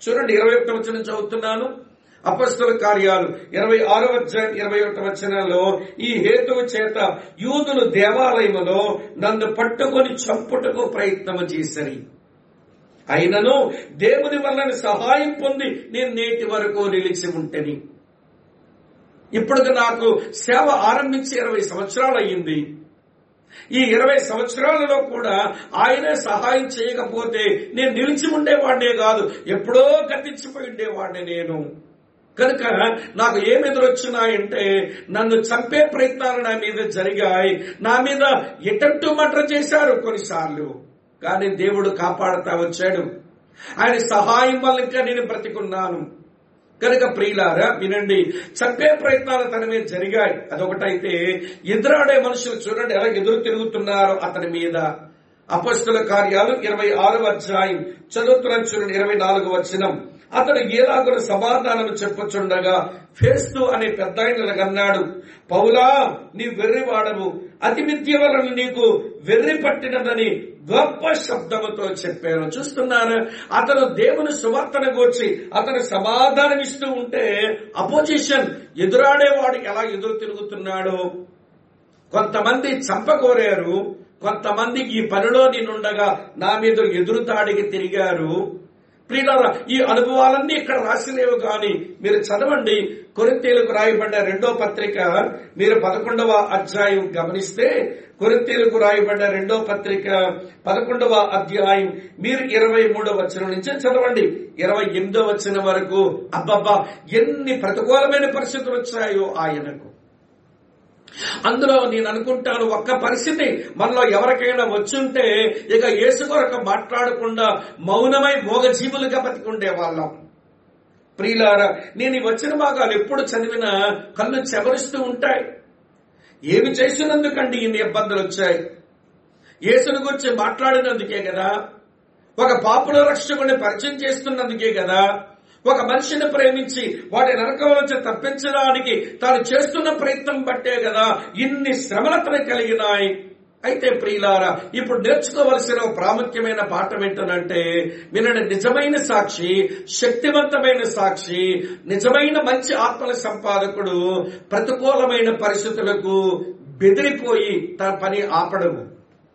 చూడండి ఇరవై ఒకటి వచ్చిన చదువుతున్నాను అపస్తుల కార్యాలు ఇరవై ఆరో అధ్యాయం ఇరవై ఒకటి వచనంలో ఈ హేతువు చేత యూదులు దేవాలయములో నన్ను పట్టుకొని చంపుటకు ప్రయత్నము చేసరి అయినను దేవుని వలన సహాయం పొంది నేను నేటి వరకు నిలిచి ఉంటేని ఇప్పుడు నాకు సేవ ఆరంభించి ఇరవై సంవత్సరాలు అయ్యింది ఈ ఇరవై సంవత్సరాలలో కూడా ఆయనే సహాయం చేయకపోతే నేను నిలిచి ఉండేవాడినే కాదు ఎప్పుడో గతించిపోయి ఉండేవాడిని నేను కనుక నాకు ఏమి ఎదురొచ్చినాయంటే నన్ను చంపే ప్రయత్నాలు నా మీద జరిగాయి నా మీద ఎటట్టు మటర్ చేశారు కొన్నిసార్లు కానీ దేవుడు కాపాడుతా వచ్చాడు ఆయన సహాయం వల్ల ఇంకా నేను బ్రతికున్నాను కనుక ప్రియులారా వినండి చంపే ప్రయత్నాలు తన మీద జరిగాయి అదొకటైతే ఎదురాడే మనుషులు చూడండి ఎలా ఎదురు తిరుగుతున్నారో అతని మీద అపస్తుల కార్యాలు ఇరవై ఆరు అధ్యాయం చదువుతున్న చూడండి ఇరవై నాలుగు వచ్చినం అతడు ఏలాగున సమాధానం చెప్పుచుండగా ఫేస్తు అనే పెద్ద అన్నాడు పౌలా నీ వెర్రివాడవు అతి విద్య వలన నీకు వెర్రి పట్టినదని గొప్ప శబ్దముతో చెప్పాను చూస్తున్నారా అతను దేవుని సువార్తను గూర్చి అతను సమాధానం ఇస్తూ ఉంటే అపోజిషన్ ఎదురాడేవాడు ఎలా ఎదురు తిరుగుతున్నాడో కొంతమంది చంపకోరారు కొంతమంది ఈ పనిలో నేనుండగా నా మీద ఎదురుతాడికి తిరిగారు ప్రియులారా ఈ అనుభవాలన్నీ ఇక్కడ రాసిలేవు కానీ మీరు చదవండి కొరింతీలకు రాయబడ్డ రెండో పత్రిక మీరు పదకొండవ అధ్యాయం గమనిస్తే కొరింతీలకు రాయబడ్డ రెండో పత్రిక పదకొండవ అధ్యాయం మీరు ఇరవై మూడో వచనం నుంచి చదవండి ఇరవై ఎనిమిదో వచ్చిన వరకు అబ్బబ్బా ఎన్ని ప్రతికూలమైన పరిస్థితులు వచ్చాయో ఆయనకు అందులో నేను అనుకుంటాను ఒక్క పరిస్థితి మనలో ఎవరికైనా వచ్చుంటే ఇక యేసు కొరకు మాట్లాడకుండా మౌనమై మోగజీవులుగా బతికుండే వాళ్ళం ప్రియులారా నేను ఈ వచ్చిన భాగాలు ఎప్పుడు చదివినా కళ్ళు చెమరుస్తూ ఉంటాయి ఏమి చేసినందుకండి ఇన్ని ఇబ్బందులు వచ్చాయి యేసుని గురించి మాట్లాడినందుకే కదా ఒక పాపుల రక్షకుని పరిచయం చేస్తున్నందుకే కదా ఒక మనిషిని ప్రేమించి వాడి నరకం నుంచి తప్పించడానికి తాను చేస్తున్న ప్రయత్నం బట్టే కదా ఇన్ని శ్రమలతను కలిగినాయి అయితే ప్రియులారా ఇప్పుడు నేర్చుకోవలసిన ప్రాముఖ్యమైన పాఠం ఏంటనంటే వినండి నిజమైన సాక్షి శక్తివంతమైన సాక్షి నిజమైన మంచి ఆత్మల సంపాదకుడు ప్రతికూలమైన పరిస్థితులకు బెదిరిపోయి తన పని ఆపడము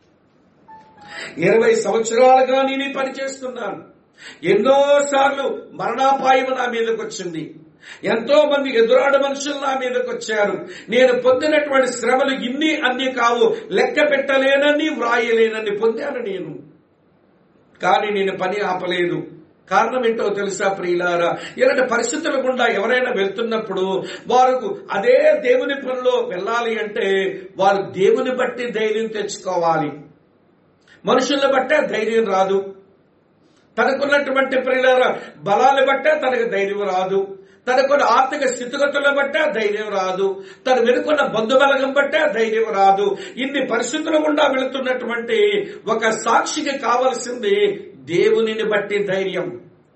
ఇరవై సంవత్సరాలుగా నేను ఈ పని చేస్తున్నాను ఎన్నోసార్లు మరణాపాయం నా మీదకి వచ్చింది ఎంతో మంది ఎదురాడ మనుషులు నా మీదకి వచ్చారు నేను పొందినటువంటి శ్రమలు ఇన్ని అన్ని కావు లెక్క పెట్టలేనని వ్రాయలేనని పొందాను నేను కానీ నేను పని ఆపలేదు కారణం ఏంటో తెలుసా ప్రియులారా ఇలాంటి పరిస్థితుల గుండా ఎవరైనా వెళ్తున్నప్పుడు వారు అదే దేవుని పనిలో వెళ్ళాలి అంటే వారు దేవుని బట్టి ధైర్యం తెచ్చుకోవాలి మనుషుల్ని బట్టే ధైర్యం రాదు తనకున్నటువంటి ప్రియుల బలాన్ని బట్టే తనకు ధైర్యం రాదు తనకున్న ఆర్థిక స్థితిగతులను బట్టే ధైర్యం రాదు తను వెనుకున్న బంధుబలగం బట్టే ధైర్యం రాదు ఇన్ని పరిస్థితుల గుండా వెళుతున్నటువంటి ఒక సాక్షికి కావలసింది దేవునిని బట్టి ధైర్యం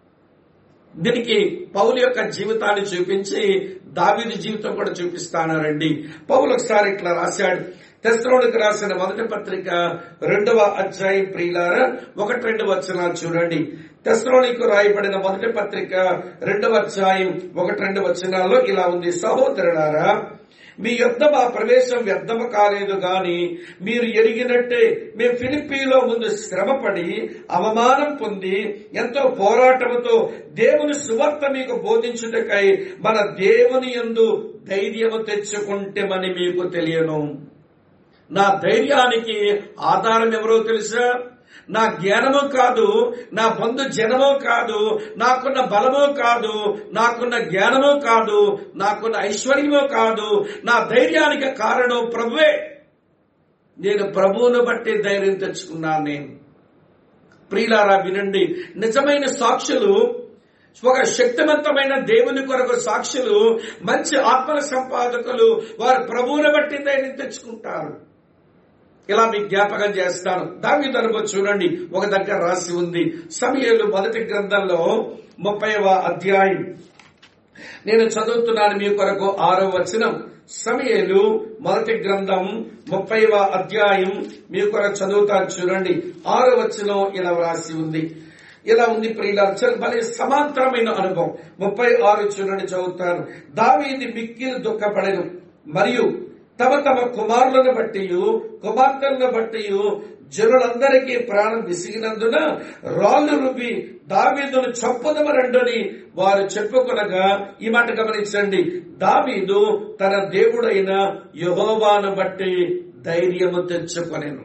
దీనికి పౌలు యొక్క జీవితాన్ని చూపించి దావీది జీవితం కూడా చూపిస్తానారండి పౌలు ఒకసారి ఇట్లా రాశాడు తెస్త్రోనికి రాసిన మొదటి పత్రిక రెండవ అధ్యాయం ప్రియులారా ఒకటి రెండు వచనాలు చూడండి తెస్త్రోనికి రాయబడిన మొదటి పత్రిక రెండవ అధ్యాయం ఒకటి రెండు వచనాల్లో ఇలా ఉంది సహోదరులారా మీ యొద్ద మా ప్రవేశం వ్యర్థము కాలేదు గాని మీరు ఎరిగినట్టే మేము ఫిలిప్పీలో ముందు శ్రమపడి అవమానం పొంది ఎంతో పోరాటముతో దేవుని సువార్త మీకు బోధించుటకై మన దేవుని యందు ధైర్యము తెచ్చుకుంటేమని మీకు తెలియను నా ధైర్యానికి ఆధారం ఎవరో తెలుసా నా జ్ఞానము కాదు నా బంధు జనమో కాదు నాకున్న బలమో కాదు నాకున్న జ్ఞానమో కాదు నాకున్న ఐశ్వర్యమో కాదు నా ధైర్యానికి కారణం ప్రభువే నేను ప్రభువును బట్టి ధైర్యం తెచ్చుకున్నాను నేను ప్రియులారా వినండి నిజమైన సాక్షులు ఒక శక్తివంతమైన దేవుని కొరకు సాక్షులు మంచి ఆత్మల సంపాదకులు వారు ప్రభువుని బట్టి ధైర్యం తెచ్చుకుంటారు ఇలా మీకు జ్ఞాపకం చేస్తాను దావి అనుభవం చూడండి ఒక దగ్గర రాసి ఉంది సమయలు మొదటి గ్రంథంలో ముప్పైవ అధ్యాయం నేను చదువుతున్నాను మీ కొరకు ఆరో వచనం సమయలు మొదటి గ్రంథం ముప్పైవ అధ్యాయం మీ కొరకు చదువుతాను చూడండి ఆరో వచనం ఇలా రాసి ఉంది ఇలా ఉంది ప్రియుల భలే సమాంతరమైన అనుభవం ముప్పై ఆరు చూడండి చదువుతాను దావీది మిక్కిలి దుఃఖపడెను మరియు తమ తమ కుమారులను బట్టి కుమార్తెలను బట్టి జనులందరికీ ప్రాణం విసిగినందున రాళ్ళు రుబి దావీదును చంపుదమరండని వారు చెప్పుకొనగా ఈ మాట గమనించండి దావీదు తన దేవుడైన యహోవాను బట్టి ధైర్యము తెచ్చుకొనేను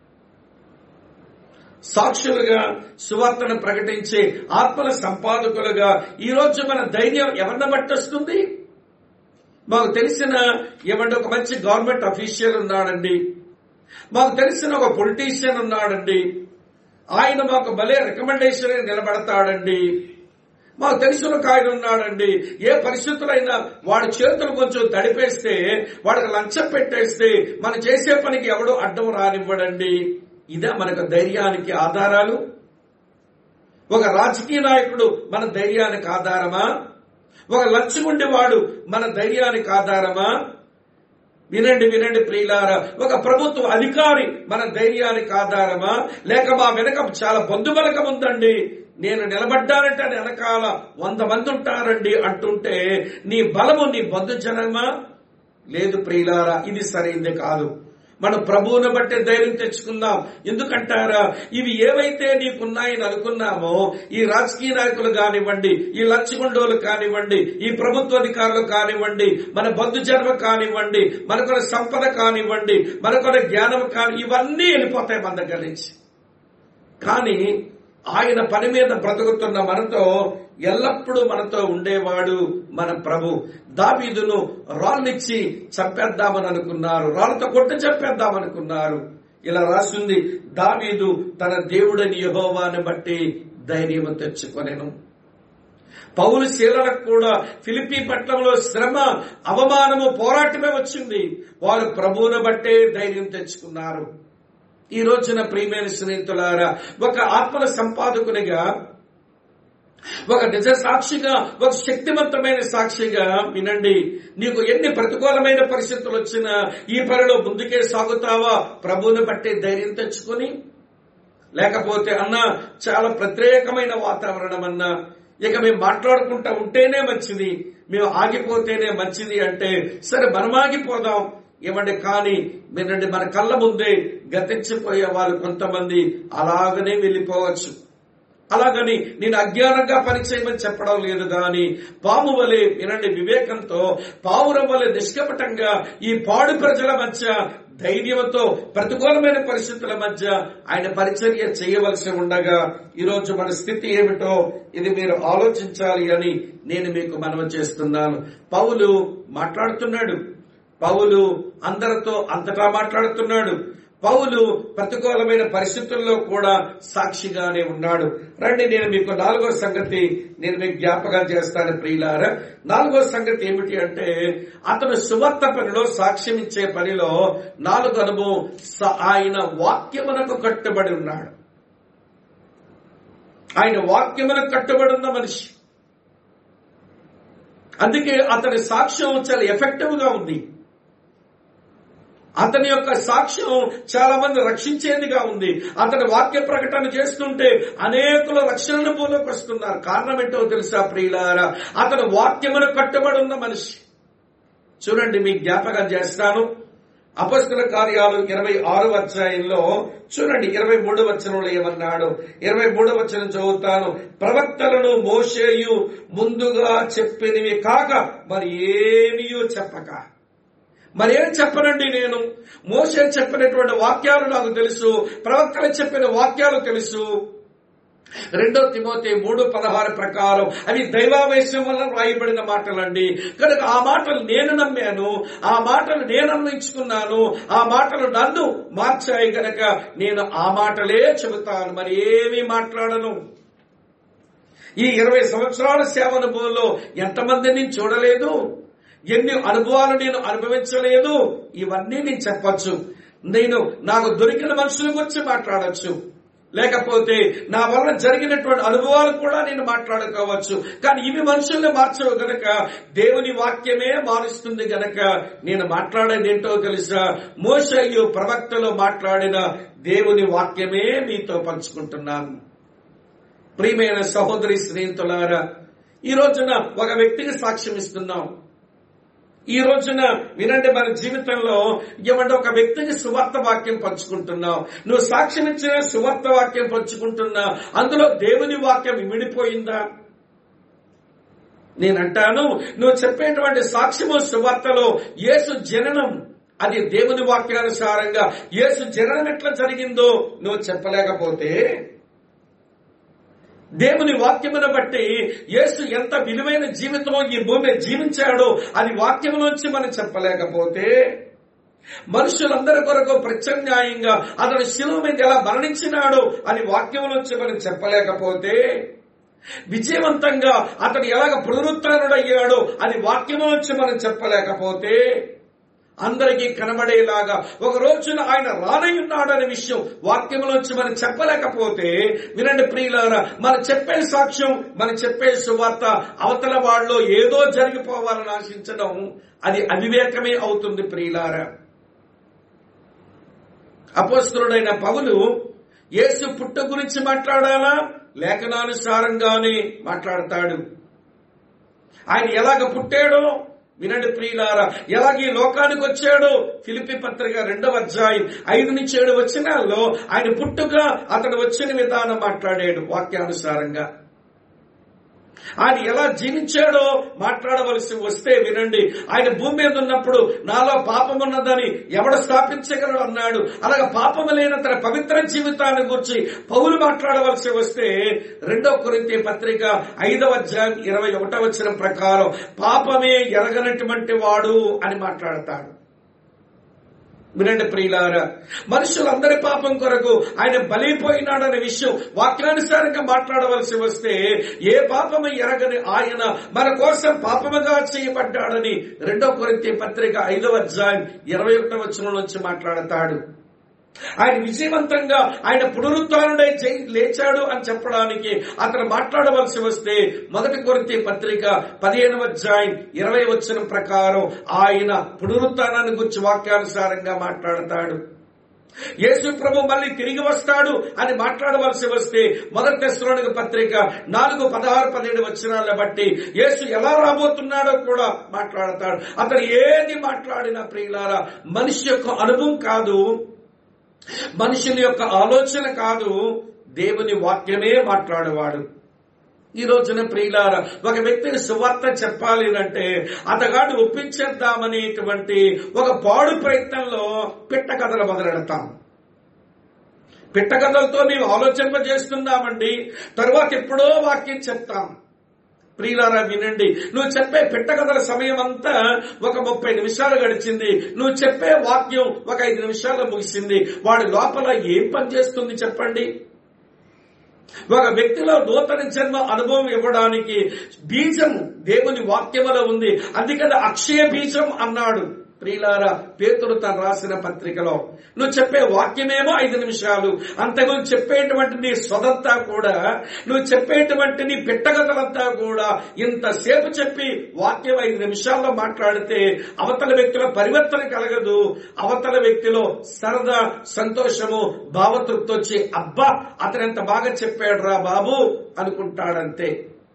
సాక్షులుగా సువార్తను ప్రకటించే ఆత్మల సంపాదకులుగా ఈ రోజు మన ధైర్యం ఎవరిని బట్టి వస్తుంది మాకు తెలిసిన ఏమంటే ఒక మంచి గవర్నమెంట్ అఫీషియల్ ఉన్నాడండి మాకు తెలిసిన ఒక పొలిటీషియన్ ఉన్నాడండి ఆయన మాకు భలే రికమెండేషన్ నిలబడతాడండి మాకు తెలిసిన ఒక ఆయన ఉన్నాడండి ఏ పరిస్థితులైనా వాడి చేతులు కొంచెం తడిపేస్తే వాడికి లంచం పెట్టేస్తే మనం చేసే పనికి ఎవడు అడ్డం రానివ్వడండి ఇదే మనకు ధైర్యానికి ఆధారాలు ఒక రాజకీయ నాయకుడు మన ధైర్యానికి ఆధారమా ఒక వాడు మన ధైర్యానికి ఆధారమా వినండి వినండి ప్రియులారా ఒక ప్రభుత్వ అధికారి మన ధైర్యానికి ఆధారమా లేక మా వెనక చాలా బంధుబలకం ఉందండి నేను నిలబడ్డానంటే వెనకాల వంద మంది ఉంటారండి అంటుంటే నీ బలము నీ బంధుజనమా లేదు ప్రియులారా ఇది సరైంది కాదు మన ప్రభువుని బట్టి ధైర్యం తెచ్చుకుందాం ఎందుకంటారా ఇవి ఏవైతే నీకున్నాయని అనుకున్నామో ఈ రాజకీయ నాయకులు కానివ్వండి ఈ లక్షగుండోలు కానివ్వండి ఈ ప్రభుత్వ అధికారులు కానివ్వండి మన బంధుజన్మ కానివ్వండి మనకున్న సంపద కానివ్వండి మనకున్న జ్ఞానం కాని ఇవన్నీ వెళ్ళిపోతాయి మన దగ్గర నుంచి కానీ ఆయన పని మీద బ్రతుకుతున్న మనతో ఎల్లప్పుడూ మనతో ఉండేవాడు మన ప్రభు దావీదును రాళ్ళిచ్చి చంపేద్దామని అనుకున్నారు రాళ్ళతో కొట్టి చంపేద్దామనుకున్నారు ఇలా రాసింది దావీదు తన దేవుడని యహోవాని బట్టి ధైర్యం తెచ్చుకొనేను పౌలు శీలకు కూడా ఫిలిపీ పట్టణంలో శ్రమ అవమానము పోరాటమే వచ్చింది వారు ప్రభువును బట్టే ధైర్యం తెచ్చుకున్నారు ఈ రోజున ప్రియమైన స్నేహితులారా ఒక ఆత్మల సంపాదకునిగా ఒక నిజ సాక్షిగా ఒక శక్తివంతమైన సాక్షిగా వినండి నీకు ఎన్ని ప్రతికూలమైన పరిస్థితులు వచ్చినా ఈ పనిలో ముందుకే సాగుతావా ప్రభువుని బట్టి ధైర్యం తెచ్చుకొని లేకపోతే అన్న చాలా ప్రత్యేకమైన వాతావరణం అన్నా ఇక మేము మాట్లాడుకుంటా ఉంటేనే మంచిది మేము ఆగిపోతేనే మంచిది అంటే సరే మనం ఆగిపోదాం ఏమంటే కానీ మీరండి మన కళ్ళ ముందే గతించిపోయే వాళ్ళు కొంతమంది అలాగనే వెళ్ళిపోవచ్చు అలాగని నేను అజ్ఞానంగా పనిచేయమని చెప్పడం లేదు కానీ పాము వలె వినండి వివేకంతో పావురం వలె నిష్కపటంగా ఈ పాడు ప్రజల మధ్య ధైర్యంతో ప్రతికూలమైన పరిస్థితుల మధ్య ఆయన పరిచర్య చేయవలసి ఉండగా ఈరోజు మన స్థితి ఏమిటో ఇది మీరు ఆలోచించాలి అని నేను మీకు మనవి చేస్తున్నాను పౌలు మాట్లాడుతున్నాడు పౌలు అందరితో అంతటా మాట్లాడుతున్నాడు పౌలు ప్రతికూలమైన పరిస్థితుల్లో కూడా సాక్షిగానే ఉన్నాడు రండి నేను మీకు నాలుగో సంగతి నేను మీకు జ్ఞాపకం చేస్తాను ప్రియులారా నాలుగో సంగతి ఏమిటి అంటే అతను సువార్త పనిలో సాక్ష్యం ఇచ్చే పనిలో నాలుగు అనుభవం ఆయన వాక్యమునకు కట్టుబడి ఉన్నాడు ఆయన వాక్యమునకు కట్టుబడి ఉన్న మనిషి అందుకే అతని సాక్ష్యం చాలా ఎఫెక్టివ్ గా ఉంది అతని యొక్క సాక్ష్యం చాలా మంది రక్షించేదిగా ఉంది అతని వాక్య ప్రకటన చేస్తుంటే అనేకుల రక్షణ పూలోకి వస్తున్నారు కారణం ఏంటో తెలుసా ప్రియులారా అతను వాక్యమును కట్టుబడి ఉన్న మనిషి చూడండి మీ జ్ఞాపకం చేస్తాను అపస్తుల కార్యాలు ఇరవై ఆరు అధ్యాయంలో చూడండి ఇరవై మూడు వచనంలో ఏమన్నాడు ఇరవై మూడు వచనం చదువుతాను ప్రవక్తలను మోసేయు ముందుగా చెప్పినవి కాక మరి ఏమియో చెప్పక మరేం చెప్పనండి నేను మోసే చెప్పినటువంటి వాక్యాలు నాకు తెలుసు ప్రవక్తలు చెప్పిన వాక్యాలు తెలుసు రెండో తిమోతి మూడు పదహారు ప్రకారం అవి దైవావేశం వల్ల రాయబడిన మాటలండి కనుక ఆ మాటలు నేను నమ్మాను ఆ మాటలు నేను అన్వయించుకున్నాను ఆ మాటలు నన్ను మార్చాయి గనక నేను ఆ మాటలే చెబుతాను మరి ఏమీ మాట్లాడను ఈ ఇరవై సంవత్సరాల సేవ అనుభవంలో ఎంతమందిని చూడలేదు ఎన్ని అనుభవాలు నేను అనుభవించలేదు ఇవన్నీ నేను చెప్పచ్చు నేను నాకు దొరికిన మనుషుల గురించి మాట్లాడచ్చు లేకపోతే నా వల్ల జరిగినటువంటి అనుభవాలు కూడా నేను మాట్లాడుకోవచ్చు కానీ ఇవి మనుషుల్ని మార్చవు గనక దేవుని వాక్యమే మారుస్తుంది గనక నేను మాట్లాడేది ఏంటో తెలుసా మోసయ్యు ప్రవక్తలో మాట్లాడిన దేవుని వాక్యమే మీతో పంచుకుంటున్నాను ప్రియమైన సహోదరి స్నేహితులారా ఈ రోజున ఒక వ్యక్తికి సాక్ష్యం ఇస్తున్నాం ఈ రోజున వినండి మన జీవితంలో ఏమంటే ఒక వ్యక్తికి సువార్త వాక్యం పంచుకుంటున్నావు నువ్వు సాక్ష్యం ఇచ్చిన సువార్త వాక్యం పంచుకుంటున్నా అందులో దేవుని వాక్యం విడిపోయిందా నేనంటాను నువ్వు చెప్పేటువంటి సాక్ష్యము సువార్తలో యేసు జననం అది దేవుని వాక్యానుసారంగా యేసు జననం ఎట్లా జరిగిందో నువ్వు చెప్పలేకపోతే దేవుని వాక్యమును బట్టి యేసు ఎంత విలువైన జీవితం ఈ భూమి జీవించాడో అది వాక్యములోంచి మనం చెప్పలేకపోతే మనుషులందరి కొరకు ప్రత్యామ్నాయంగా అతను శిలువ మీద ఎలా మరణించినాడో అది వాక్యములోంచి మనం చెప్పలేకపోతే విజయవంతంగా అతడు ఎలాగ పునరుత్డయ్యాడో అది వాక్యములోంచి మనం చెప్పలేకపోతే అందరికీ కనబడేలాగా ఒక రోజున ఆయన రానయ్యున్నాడనే విషయం వాక్యంలోంచి మనం చెప్పలేకపోతే వినండి ప్రియులారా మనం చెప్పే సాక్ష్యం మనం చెప్పే సువార్త అవతల వాళ్ళలో ఏదో జరిగిపోవాలని ఆశించడం అది అవివేకమే అవుతుంది ప్రియులారా అపోస్తుడైన పౌలు యేసు పుట్ట గురించి మాట్లాడాలా లేఖనానుసారంగానే మాట్లాడతాడు ఆయన ఎలాగ పుట్టాడో వినండి ప్రియులారా ఎలాగ ఈ లోకానికి వచ్చాడో ఫిలిపి పత్రిక రెండవ అధ్యాయం ఐదు నుంచి ఏడు వచ్చినాల్లో ఆయన పుట్టుక అతడు వచ్చిన విధానం మాట్లాడాడు వాక్యానుసారంగా ఆయన ఎలా జీవించాడో మాట్లాడవలసి వస్తే వినండి ఆయన భూమి మీద ఉన్నప్పుడు నాలో పాపం ఉన్నదని ఎవడ స్థాపించగలడు అన్నాడు అలాగే పాపము లేని తన పవిత్ర జీవితాన్ని గురించి పౌలు మాట్లాడవలసి వస్తే రెండో కొరింతి పత్రిక ఐదవ అధ్యాయం ఇరవై ఒకటో వచ్చిన ప్రకారం పాపమే ఎరగనటువంటి వాడు అని మాట్లాడతాడు వినండి ప్రియులారా మనుషులందరి పాపం కొరకు ఆయన బలైపోయినాడనే విషయం వాక్యానుసారంగా మాట్లాడవలసి వస్తే ఏ పాపము ఎరగని ఆయన మన కోసం పాపముగా చేయబడ్డాడని రెండో కొరింతి పత్రిక ఐదవ అధ్యాయం ఇరవై ఒకటో వచనం నుంచి మాట్లాడతాడు ఆయన విజయవంతంగా ఆయన పునరుత్డై లేచాడు అని చెప్పడానికి అతను మాట్లాడవలసి వస్తే మొదటి కొరితే పత్రిక పదిహేనవ అధ్యాయం ఇరవై వచ్చిన ప్రకారం ఆయన పునరుత్నాన్ని గురించి వాక్యానుసారంగా మాట్లాడతాడు యేసు ప్రభు మళ్ళీ తిరిగి వస్తాడు అని మాట్లాడవలసి వస్తే మొదటి తెస్సులోనికి పత్రిక నాలుగు పదహారు పదిహేడు వచ్చినాలను బట్టి యేసు ఎలా రాబోతున్నాడో కూడా మాట్లాడతాడు అతను ఏది మాట్లాడినా ప్రియులారా మనిషి యొక్క అనుభవం కాదు మనుషుల యొక్క ఆలోచన కాదు దేవుని వాక్యమే మాట్లాడేవాడు ఈ రోజున ప్రియులార ఒక వ్యక్తిని సువార్త చెప్పాలి అంటే అతగాడు ఒప్పించేద్దామనేటువంటి ఒక పాడు ప్రయత్నంలో పిట్ట కథలు మొదలెడతాం పిట్ట కథలతో నీవు ఆలోచింపజేస్తున్నామండి తరువాత ఎప్పుడో వాక్యం చెప్తాం ప్రియులారా వినండి నువ్వు చెప్పే పిట్టకథల సమయం అంతా ఒక ముప్పై నిమిషాలు గడిచింది నువ్వు చెప్పే వాక్యం ఒక ఐదు నిమిషాలు ముగిసింది వాడి లోపల ఏం పని చేస్తుంది చెప్పండి ఒక వ్యక్తిలో నూతన జన్మ అనుభవం ఇవ్వడానికి బీజం దేవుని వాక్యములో ఉంది అందుకని అక్షయ బీజం అన్నాడు ప్రియులారా పేతురు తను రాసిన పత్రికలో నువ్వు చెప్పే వాక్యమేమో ఐదు నిమిషాలు అంతకుముందు చెప్పేటువంటి నీ సొదంతా కూడా నువ్వు చెప్పేటువంటి నీ పిట్టగతలంతా కూడా ఇంతసేపు చెప్పి వాక్యం ఐదు నిమిషాల్లో మాట్లాడితే అవతల వ్యక్తిలో పరివర్తన కలగదు అవతల వ్యక్తిలో సరదా సంతోషము భావతృప్తి వచ్చి అబ్బా అతను ఎంత బాగా చెప్పాడు రా బాబు అనుకుంటాడంతే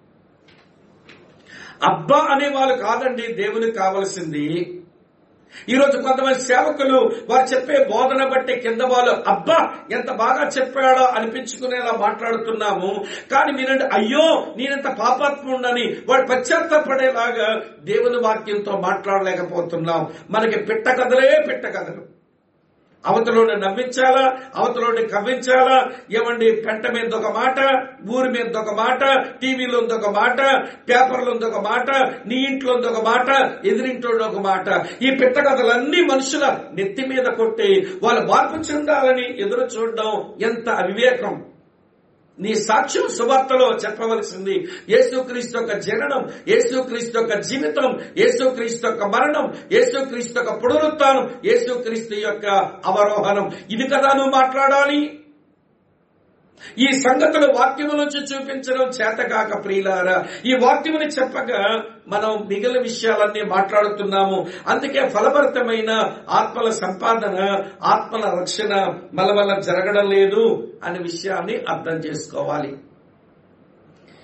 అబ్బా అనే వాళ్ళు కాదండి దేవునికి కావలసింది ఈ రోజు కొంతమంది సేవకులు వారు చెప్పే బోధన బట్టి కింద వాళ్ళు అబ్బా ఎంత బాగా చెప్పాడో అనిపించుకునేలా మాట్లాడుతున్నాము కానీ మీరంటే అయ్యో నేనెంత పాపాత్ముండని వాడు పశ్చాత్తపడేలాగా దేవుని వాక్యంతో మాట్లాడలేకపోతున్నాం మనకి పిట్ట కథలే పిట్ట కథలు అవతలోని నవ్వించాలా అవతలోని కవ్వించాలా ఏమండి పెంట మీద ఒక మాట ఊరి మీద ఒక మాట టీవీలో ఒక మాట పేపర్లో ఒక మాట నీ ఇంట్లో ఒక మాట ఎదిరింట్లో ఒక మాట ఈ పిట్ట కథలన్నీ మనుషుల నెత్తి మీద కొట్టి వాళ్ళు మార్పు చెందాలని ఎదురు చూడడం ఎంత అవివేకం నీ సాక్ష్యం సువార్తలో చెప్పవలసింది యేసుక్రీస్తు యొక్క జననం యేసుక్రీస్తు యొక్క జీవితం యేసుక్రీస్తు యొక్క మరణం యేసుక్రీస్తు యొక్క పునరుత్నం యేసుక్రీస్తు యొక్క అవరోహణం ఇది కదా నువ్వు మాట్లాడాలి ఈ సంగతులు వాక్యము నుంచి చూపించడం చేతకాక ప్రియులారా ఈ వాక్యముని చెప్పగా మనం మిగిలిన విషయాలన్నీ మాట్లాడుతున్నాము అందుకే ఫలభరితమైన ఆత్మల సంపాదన ఆత్మల రక్షణ మన వల్ల జరగడం లేదు అనే విషయాన్ని అర్థం చేసుకోవాలి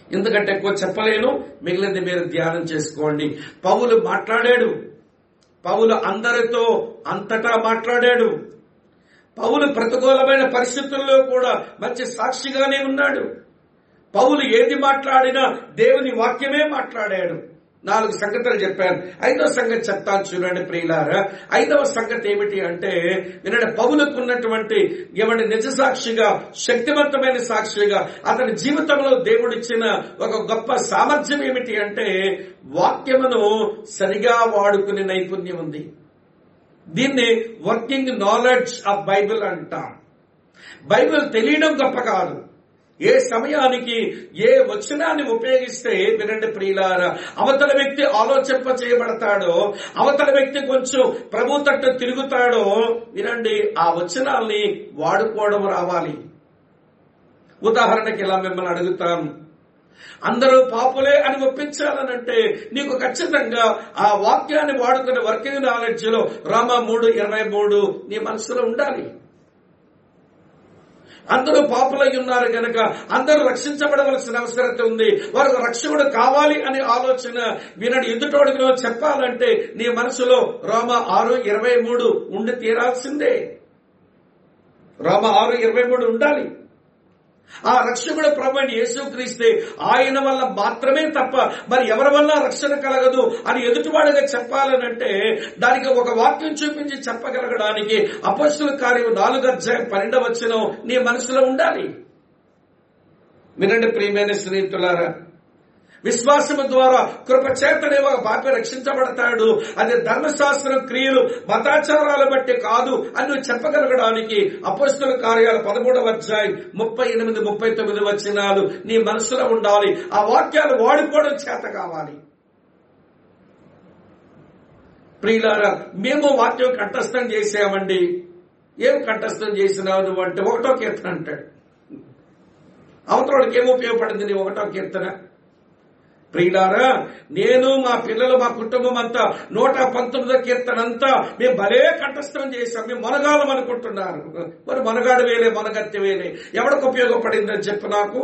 ఎందుకంటే ఎక్కువ చెప్పలేను మిగిలింది మీరు ధ్యానం చేసుకోండి పౌలు మాట్లాడాడు పౌలు అందరితో అంతటా మాట్లాడాడు పౌలు ప్రతికూలమైన పరిస్థితుల్లో కూడా మంచి సాక్షిగానే ఉన్నాడు పౌలు ఏది మాట్లాడినా దేవుని వాక్యమే మాట్లాడాడు నాలుగు సంగతులు చెప్పాను ఐదవ సంగతి చెప్తాను చూడండి ప్రియులారా ఐదవ సంగతి ఏమిటి అంటే వినండి పౌలకు ఉన్నటువంటి ఎవరి నిజ సాక్షిగా శక్తివంతమైన సాక్షిగా అతని జీవితంలో దేవుడిచ్చిన ఒక గొప్ప సామర్థ్యం ఏమిటి అంటే వాక్యమును సరిగా వాడుకునే నైపుణ్యం ఉంది దీన్ని వర్కింగ్ నాలెడ్జ్ ఆఫ్ బైబిల్ అంటాం బైబిల్ తెలియడం గొప్ప కాదు ఏ సమయానికి ఏ వచనాన్ని ఉపయోగిస్తే వినండి ప్రియులార అవతల వ్యక్తి ఆలోచింప చేయబడతాడో అవతల వ్యక్తి కొంచెం ప్రభు తట్టు తిరుగుతాడో వినండి ఆ వచనాల్ని వాడుకోవడం రావాలి ఉదాహరణకి ఇలా మిమ్మల్ని అడుగుతాను అందరూ పాపులే అని ఒప్పించాలనంటే నీకు ఖచ్చితంగా ఆ వాక్యాన్ని వాడుకునే వర్కింగ్ నాలెడ్జ్ లో రామ మూడు ఇరవై మూడు నీ మనసులో ఉండాలి అందరూ పాపులై ఉన్నారు గనక అందరూ రక్షించబడవలసిన అవసరత ఉంది వారికి రక్షకుడు కావాలి అనే ఆలోచన వినడి ఎదుటోడిలో చెప్పాలంటే నీ మనసులో రోమ ఆరు ఇరవై మూడు ఉండి తీరాల్సిందే రోమ ఆరు ఇరవై మూడు ఉండాలి ఆ రక్షకుడు ప్రభు యేసుక్రీస్తే ఆయన వల్ల మాత్రమే తప్ప మరి ఎవరి వల్ల రక్షణ కలగదు అని ఎదుటివాడుగా చెప్పాలనంటే దానికి ఒక వాక్యం చూపించి చెప్పగలగడానికి అపస్సుల కార్యం నాలుగు అధ్యాయం పన్నెండవచ్చును నీ మనసులో ఉండాలి వినండి ప్రియమైన స్నేహితులారా విశ్వాసము ద్వారా కృప చేతనే ఒక పాపి రక్షించబడతాడు అది ధర్మశాస్త్రం క్రియలు మతాచారాలు బట్టి కాదు అని నువ్వు చెప్పగలగడానికి అపస్తుల కార్యాలు పదమూడవ అధ్యాయం ముప్పై ఎనిమిది ముప్పై తొమ్మిది వచ్చినాలు నీ మనసులో ఉండాలి ఆ వాక్యాలు వాడుకోవడం చేత కావాలి ప్రియులారా మేము వాక్యం కంఠస్థం చేసామండి ఏం కంఠస్థం చేసినావు నువ్వు అంటే ఒకటో కీర్తన అంటాడు అవతలకి ఏం ఉపయోగపడింది నీ ఒకటో కీర్తన ప్రియులారా నేను మా పిల్లలు మా కుటుంబం అంతా నూట పంతొమ్మిదో కీర్తన అంతా మేము భలే కంఠస్థం చేశాం మేము మొనగాలం అనుకుంటున్నారు మరి మొనగాడు వేలే మొనగత్తి వేలే ఎవరికి ఉపయోగపడిందని చెప్పు నాకు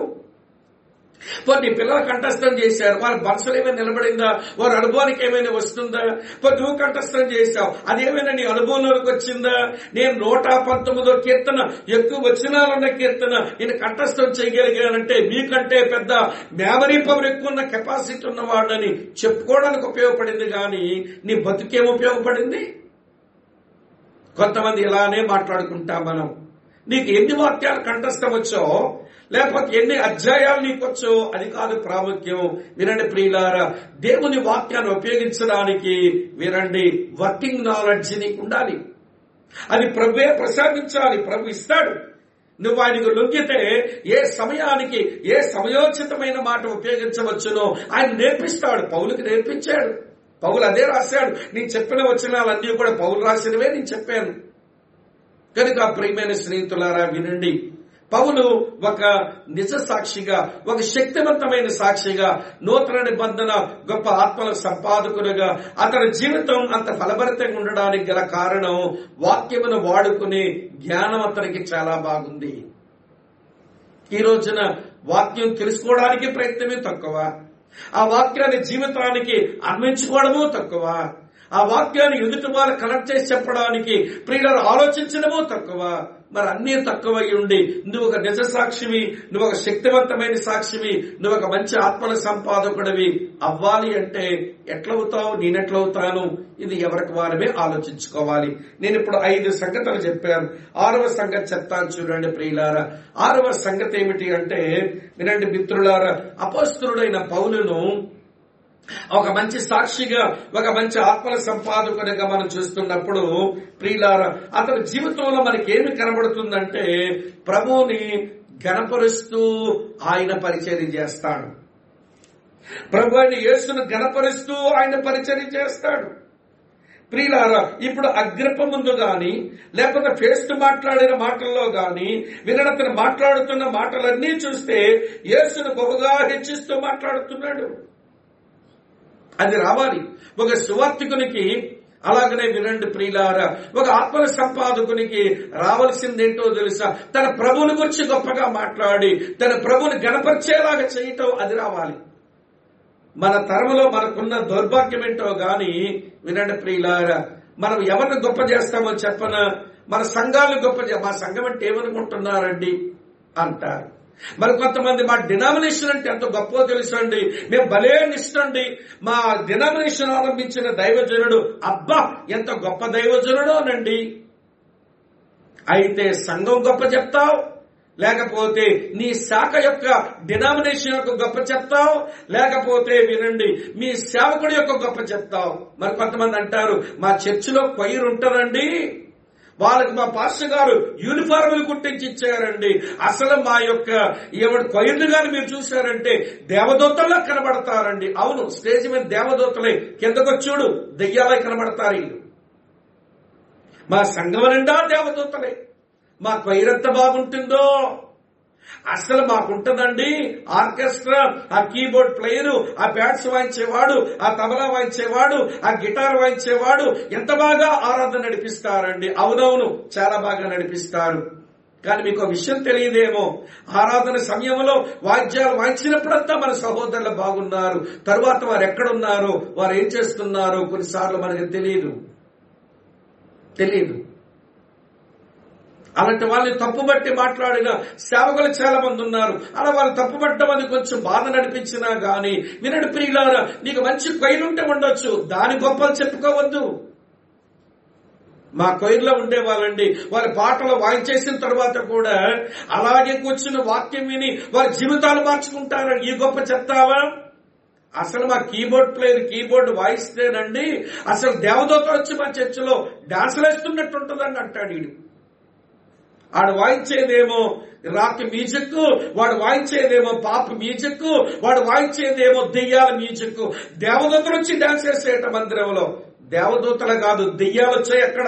మరి నీ పిల్లలు కంఠస్థం చేశారు వారి మనసులు ఏమైనా నిలబడిందా వారి అనుభవానికి ఏమైనా వస్తుందా మరి నువ్వు కంఠస్థం చేశావు అదేమైనా నీ అనుభవంలోకి వచ్చిందా నేను నూట పంతొమ్మిదో కీర్తన ఎక్కువ వచనాలున్న కీర్తన నేను కంఠస్థం చేయగలిగానంటే మీకంటే పెద్ద మెమరీ పవర్ ఎక్కువ ఉన్న కెపాసిటీ ఉన్నవాడని చెప్పుకోవడానికి ఉపయోగపడింది కానీ నీ బతుకేం ఉపయోగపడింది కొంతమంది ఇలానే మాట్లాడుకుంటాం మనం నీకు ఎన్ని వాక్యాలు కంఠస్థం వచ్చో లేకపోతే ఎన్ని అధ్యాయాలు నీకు వచ్చో అది కాదు ప్రాముఖ్యం వినండి ప్రియులారా దేవుని వాక్యాన్ని ఉపయోగించడానికి వినండి వర్కింగ్ నాలెడ్జ్ నీకు ఉండాలి అది ప్రభువే ప్రసాదించాలి ప్రభు ఇస్తాడు నువ్వు ఆయనకు లొంగితే ఏ సమయానికి ఏ సమయోచితమైన మాట ఉపయోగించవచ్చునో ఆయన నేర్పిస్తాడు పౌలుకి నేర్పించాడు పౌలు అదే రాశాడు నేను చెప్పిన వచనాలన్నీ కూడా పౌలు రాసినవే నేను చెప్పాను కనుక ప్రియమైన స్నేహితులారా వినండి పౌలు ఒక నిజ సాక్షిగా ఒక శక్తివంతమైన సాక్షిగా నూతన నిబంధన గొప్ప ఆత్మల సంపాదకులుగా అతని జీవితం అంత ఫలభరితంగా ఉండడానికి గల కారణం వాక్యమును వాడుకునే జ్ఞానం అతనికి చాలా బాగుంది ఈ రోజున వాక్యం తెలుసుకోవడానికి ప్రయత్నమే తక్కువ ఆ వాక్యాన్ని జీవితానికి అన్వించుకోవడము తక్కువ ఆ వాక్యాన్ని ఎదుటి వారు కనెక్ట్ చేసి చెప్పడానికి ప్రియులను ఆలోచించడము తక్కువ మరి అన్నీ తక్కువై ఉండి నువ్వు ఒక నిజ సాక్షివి నువ్వు ఒక శక్తివంతమైన సాక్షివి నువ్వు ఒక మంచి ఆత్మల సంపాదకుడివి అవ్వాలి అంటే ఎట్లవుతావు నేనెట్లవుతాను ఇది ఎవరికి వారమే ఆలోచించుకోవాలి నేను ఇప్పుడు ఐదు సంగతులు చెప్పాను ఆరవ సంగతి చెప్తాను చూడండి ప్రియులారా ఆరవ సంగతి ఏమిటి అంటే వినండి మిత్రులారా అపస్తుడైన పౌలును ఒక మంచి సాక్షిగా ఒక మంచి ఆత్మల సంపాదకునిగా మనం చూస్తున్నప్పుడు ప్రియులార అతని జీవితంలో మనకి ఏమి కనబడుతుందంటే ప్రభువుని గణపరుస్తూ ఆయన పరిచర్య చేస్తాడు ప్రభు ఆయన యేసును గణపరుస్తూ ఆయన పరిచర్య చేస్తాడు ప్రియులారా ఇప్పుడు అగ్రప ముందు గాని లేకపోతే ఫేస్ టు మాట్లాడిన మాటల్లో గాని వినడతను మాట్లాడుతున్న మాటలన్నీ చూస్తే యేసును బహుగా హెచ్చిస్తూ మాట్లాడుతున్నాడు అది రావాలి ఒక సువార్థికునికి అలాగనే వినండి ప్రియులారా ఒక ఆత్మల సంపాదకునికి రావలసిందేంటో తెలుసా తన ప్రభువుని గురించి గొప్పగా మాట్లాడి తన ప్రభుని గణపరిచేలాగా చేయటం అది రావాలి మన తరములో మనకున్న దౌర్భాగ్యం ఏంటో గాని వినండి ప్రియులారా మనం ఎవరిని గొప్ప చేస్తామో చెప్పన మన సంఘాలను గొప్ప చే మా సంఘం అంటే ఏమనుకుంటున్నారండి అంటారు మరి కొంతమంది మా డినామినేషన్ అంటే ఎంత గొప్ప తెలుసండి మేము భలే నిష్టండి మా డినామినేషన్ ఆరంభించిన దైవజనుడు అబ్బా ఎంత గొప్ప దైవజనుడోనండి అయితే సంఘం గొప్ప చెప్తావు లేకపోతే నీ శాఖ యొక్క డినామినేషన్ యొక్క గొప్ప చెప్తావు లేకపోతే వినండి మీ సేవకుడి యొక్క గొప్ప చెప్తావు మరి కొంతమంది అంటారు మా చర్చిలో కొయ్యరు ఉంటారండి వాళ్ళకి మా పాస్టర్ గారు యూనిఫార్ములు కుట్టించి ఇచ్చారండి అసలు మా యొక్క ఎవడు కొయ్యలు గాని మీరు చూశారంటే దేవదూతల్లో కనబడతారండి అవును స్టేజ్ మీద దేవదూతలే కిందకొచ్చుడు దెయ్యాలై కనబడతారు వీళ్ళు మా సంఘం నిండా దేవదూతలే మా కొయ్యరెంత బాగుంటుందో అసలు మాకుంటదండి ఆర్కెస్ట్రా ఆ కీబోర్డ్ ప్లేయరు ఆ బ్యాట్స్ వాయించేవాడు ఆ తబలా వాయించేవాడు ఆ గిటార్ వాయించేవాడు ఎంత బాగా ఆరాధన నడిపిస్తారండి అవునవును చాలా బాగా నడిపిస్తారు కానీ మీకు ఒక విషయం తెలియదేమో ఆరాధన సమయంలో వాద్యాలు వాయించినప్పుడంతా మన సహోదరులు బాగున్నారు తరువాత వారు ఎక్కడున్నారు వారు ఏం చేస్తున్నారు కొన్నిసార్లు మనకు తెలియదు తెలియదు అలాంటి వాళ్ళని తప్పుబట్టి మాట్లాడిన సేవకులు చాలా మంది ఉన్నారు అలా వాళ్ళు తప్పుపట్టడం అది కొంచెం బాధ నడిపించినా గాని వినడు ప్రియులారా నీకు మంచి కొయ్యలుంటే ఉండొచ్చు దాని గొప్పలు చెప్పుకోవద్దు మా కొయ్యలో ఉండేవాళ్ళండి వారి పాటలు వాయించేసిన తర్వాత కూడా అలాగే కూర్చుని వాక్యం విని వారి జీవితాలు మార్చుకుంటారని ఈ గొప్ప చెప్తావా అసలు మా కీబోర్డ్ ప్లేయర్ కీబోర్డ్ వాయిస్తేనండి అసలు దేవదూత వచ్చి మా చర్చిలో డాన్సులు వేస్తున్నట్టు ఉంటుందని అంటాడు వీడు వాడు వాయించేదేమో రాక్ మ్యూజిక్ వాడు వాయించేదేమో పాప్ మ్యూజిక్ వాడు వాయించేదేమో దెయ్యాల మ్యూజిక్ దేవదూతలు వచ్చి డాన్స్ చేసేట మందిరంలో దేవదూతలు కాదు దెయ్యాలు వచ్చాయి అక్కడ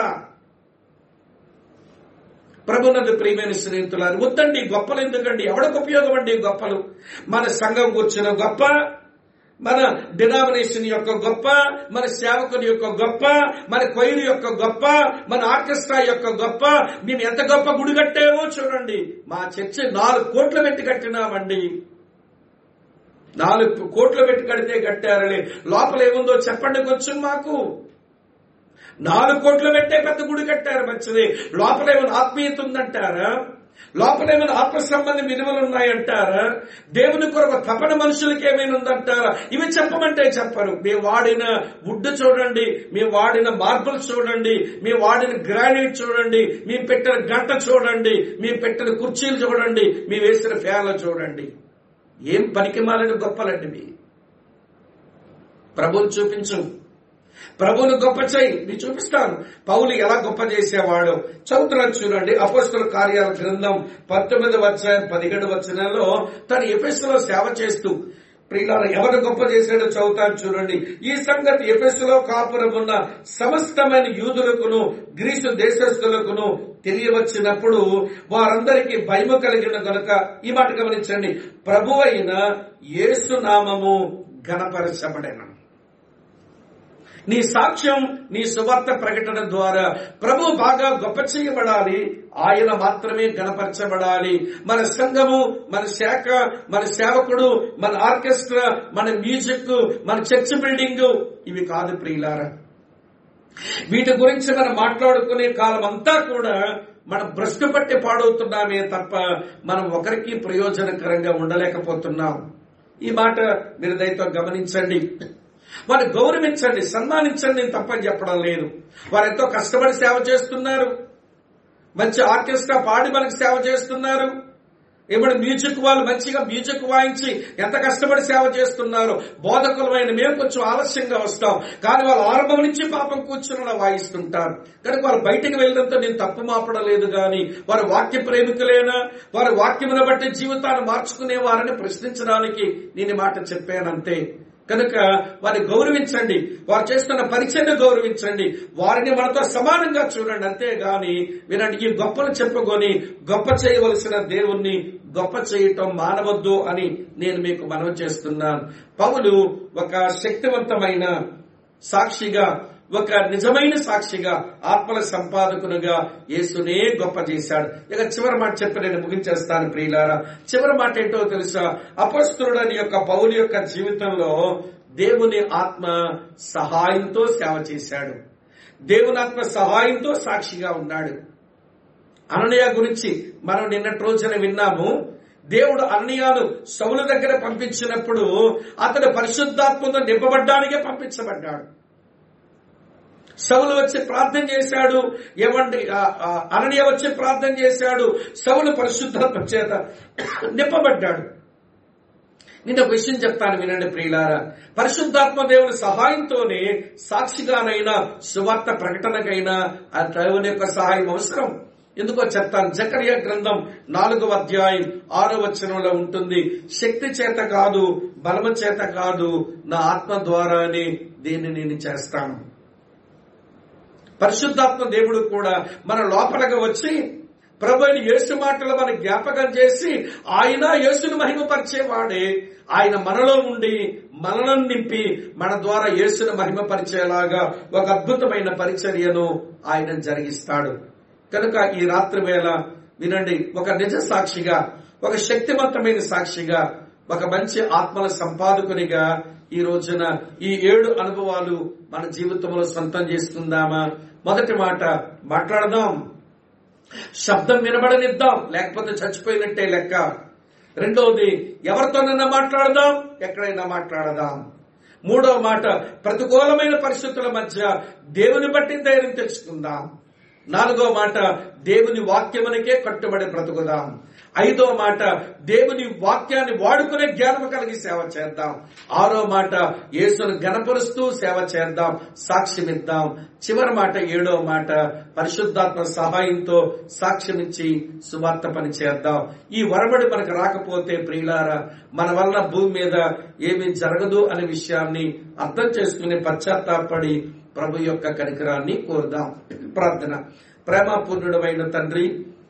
ప్రభునందు ప్రియమైన స్నేహితులారు వద్దండి ఈ గొప్పలు ఎందుకండి ఎవరికి ఉపయోగం అండి ఈ గొప్పలు మన సంఘం కూర్చున్న గొప్ప మన డినామినేషన్ యొక్క గొప్ప మన సేవకుని యొక్క గొప్ప మన కొయిలు యొక్క గొప్ప మన ఆర్కెస్ట్రా యొక్క గొప్ప మేము ఎంత గొప్ప గుడి కట్టామో చూడండి మా చర్చి నాలుగు కోట్లు పెట్టి కట్టినామండి నాలుగు కోట్లు పెట్టి కడితే కట్టారని లోపల ఏముందో చెప్పండి కొంచెం మాకు నాలుగు కోట్లు పెట్టే పెద్ద గుడి కట్టారు మంచిది లోపల ఏమైనా ఆత్మీయత ఉందంటారా లోపల ఏమైనా ఆత్మ సంబంధ విలువలు ఉన్నాయంటారా దేవుని కొరకు తపన మనుషులకి ఏమైనా ఉందంటారా ఇవి చెప్పమంటే చెప్పరు మేము వాడిన వుడ్ చూడండి మేము వాడిన మార్బుల్ చూడండి మేము వాడిన గ్రానైట్ చూడండి మేము పెట్టిన గంట చూడండి మేము పెట్టిన కుర్చీలు చూడండి మేము వేసిన ఫ్యాన్లు చూడండి ఏం పనికి మాలిన గొప్పలండి మీ ప్రభుని చూపించు ప్రభువును గొప్ప చేయి నేను చూపిస్తాను పౌలు ఎలా గొప్ప చేసేవాడు చదువుతున్నాను చూడండి అపోస్తుల కార్యాల గ్రంథం పంతొమ్మిది వచ్చ పదిహేడు వచనంలో తన ఎపిస్సులో సేవ చేస్తూ ప్రియులారా ఎవరు గొప్ప చేశాడో చదువుతాను చూడండి ఈ సంగతి ఎపిస్సులో కాపురం ఉన్న సమస్తమైన యూదులకును గ్రీసు దేశస్థులకును తెలియవచ్చినప్పుడు వారందరికీ భయము కలిగిన గనుక ఈ మాట గమనించండి ప్రభు అయిన యేసునామము ఘనపరచబడిన నీ సాక్ష్యం నీ సువార్త ప్రకటన ద్వారా ప్రభు బాగా గొప్ప చేయబడాలి ఆయన మాత్రమే గణపరచబడాలి మన సంఘము మన శాఖ మన సేవకుడు మన ఆర్కెస్ట్రా మన మ్యూజిక్ మన చర్చ్ బిల్డింగ్ ఇవి కాదు ప్రియులారా వీటి గురించి మనం మాట్లాడుకునే కాలం అంతా కూడా మనం భ్రష్టు పట్టి పాడవుతున్నామే తప్ప మనం ఒకరికి ప్రయోజనకరంగా ఉండలేకపోతున్నాం ఈ మాట మీరు దయతో గమనించండి వారిని గౌరవించండి సన్మానించండి నేను తప్పని చెప్పడం లేదు వారు ఎంతో కష్టపడి సేవ చేస్తున్నారు మంచి ఆర్కెస్ట్రా పాడి మనకి సేవ చేస్తున్నారు ఇప్పుడు మ్యూజిక్ వాళ్ళు మంచిగా మ్యూజిక్ వాయించి ఎంత కష్టపడి సేవ చేస్తున్నారు బోధకులమైన మేము కొంచెం ఆలస్యంగా వస్తాం కానీ వాళ్ళు ఆరంభం నుంచి పాపం కూర్చుని వాయిస్తుంటారు కనుక వాళ్ళు బయటికి వెళ్ళడంతో నేను తప్పు మాపడం లేదు కానీ వారు వాక్య ప్రేమికులేనా వారి వాక్యమును బట్టి జీవితాన్ని మార్చుకునే వారిని ప్రశ్నించడానికి నేను ఈ మాట చెప్పానంతే కనుక వారిని గౌరవించండి వారు చేస్తున్న పరిచయను గౌరవించండి వారిని మనతో సమానంగా చూడండి అంతేగాని వినండి ఈ గొప్పలు చెప్పుకొని గొప్ప చేయవలసిన దేవుణ్ణి గొప్ప చేయటం మానవద్దు అని నేను మీకు మనవి చేస్తున్నాను పౌలు ఒక శక్తివంతమైన సాక్షిగా ఒక నిజమైన సాక్షిగా ఆత్మల సంపాదకునిగా యేసునే గొప్ప చేశాడు ఇక చివరి మాట చెప్పి నేను ముగించేస్తాను ప్రియులారా చివరి మాట ఏంటో తెలుసా అపస్తుడని యొక్క పౌలు యొక్క జీవితంలో దేవుని ఆత్మ సహాయంతో సేవ చేశాడు దేవుని ఆత్మ సహాయంతో సాక్షిగా ఉన్నాడు అననయ గురించి మనం నిన్నటి రోజున విన్నాము దేవుడు అననీయాను సౌలు దగ్గర పంపించినప్పుడు అతడు పరిశుద్ధాత్మతో నింపబడ్డానికే పంపించబడ్డాడు సౌలు వచ్చి ప్రార్థన చేశాడు ఏమండి అననీయ వచ్చి ప్రార్థన చేశాడు సౌలు పరిశుద్ధాత్మ చేత నింపబడ్డాడు నేను ఒక విషయం చెప్తాను వినండి ప్రియులారా పరిశుద్ధాత్మ దేవుని సహాయంతోనే సాక్షిగానైనా సువార్త ప్రకటనకైనా ఆ దేవుని యొక్క సహాయం అవసరం ఎందుకో చెప్తాను జకర్య గ్రంథం నాలుగవ అధ్యాయం ఆరో వచనంలో ఉంటుంది శక్తి చేత కాదు బలము చేత కాదు నా ఆత్మ ద్వారానే దీన్ని నేను చేస్తాను పరిశుద్ధాత్మ దేవుడు కూడా మన లోపలగా వచ్చి ప్రభుని యేసు మాటలు మన జ్ఞాపకం చేసి ఆయన యేసును మహిమపరిచేవాడే ఆయన మనలో ఉండి మనలను నింపి మన ద్వారా యేసును మహిమపరిచేలాగా ఒక అద్భుతమైన పరిచర్యను ఆయన జరిగిస్తాడు కనుక ఈ రాత్రి వేళ వినండి ఒక నిజ సాక్షిగా ఒక శక్తివంతమైన సాక్షిగా ఒక మంచి ఆత్మల సంపాదకునిగా ఈ రోజున ఈ ఏడు అనుభవాలు మన జీవితంలో సొంతం చేసుకుందామా మొదటి మాట మాట్లాడదాం శబ్దం వినబడనిద్దాం లేకపోతే చచ్చిపోయినట్టే లెక్క రెండవది ఎవరితోనైనా మాట్లాడదాం ఎక్కడైనా మాట్లాడదాం మూడవ మాట ప్రతికూలమైన పరిస్థితుల మధ్య దేవుని బట్టి ధైర్యం తెచ్చుకుందాం నాలుగో మాట దేవుని వాక్యమునికే కట్టుబడి బ్రతుకుదాం ఐదో మాట దేవుని వాక్యాన్ని వాడుకునే జ్ఞానం కలిగి సేవ చేద్దాం ఆరో మాట యేసును గణపరుస్తూ సేవ చేద్దాం సాక్ష్యమిద్దాం చివరి మాట ఏడో మాట పరిశుద్ధాత్మ సహాయంతో సాక్ష్యమిచ్చి సువార్త పని చేద్దాం ఈ వరబడి మనకు రాకపోతే ప్రియులారా మన వలన భూమి మీద ఏమీ జరగదు అనే విషయాన్ని అర్థం చేసుకుని పశ్చాత్తాపడి ప్రభు యొక్క కనికరాన్ని కోరుదాం ప్రార్థన ప్రేమపూర్ణుడమైన తండ్రి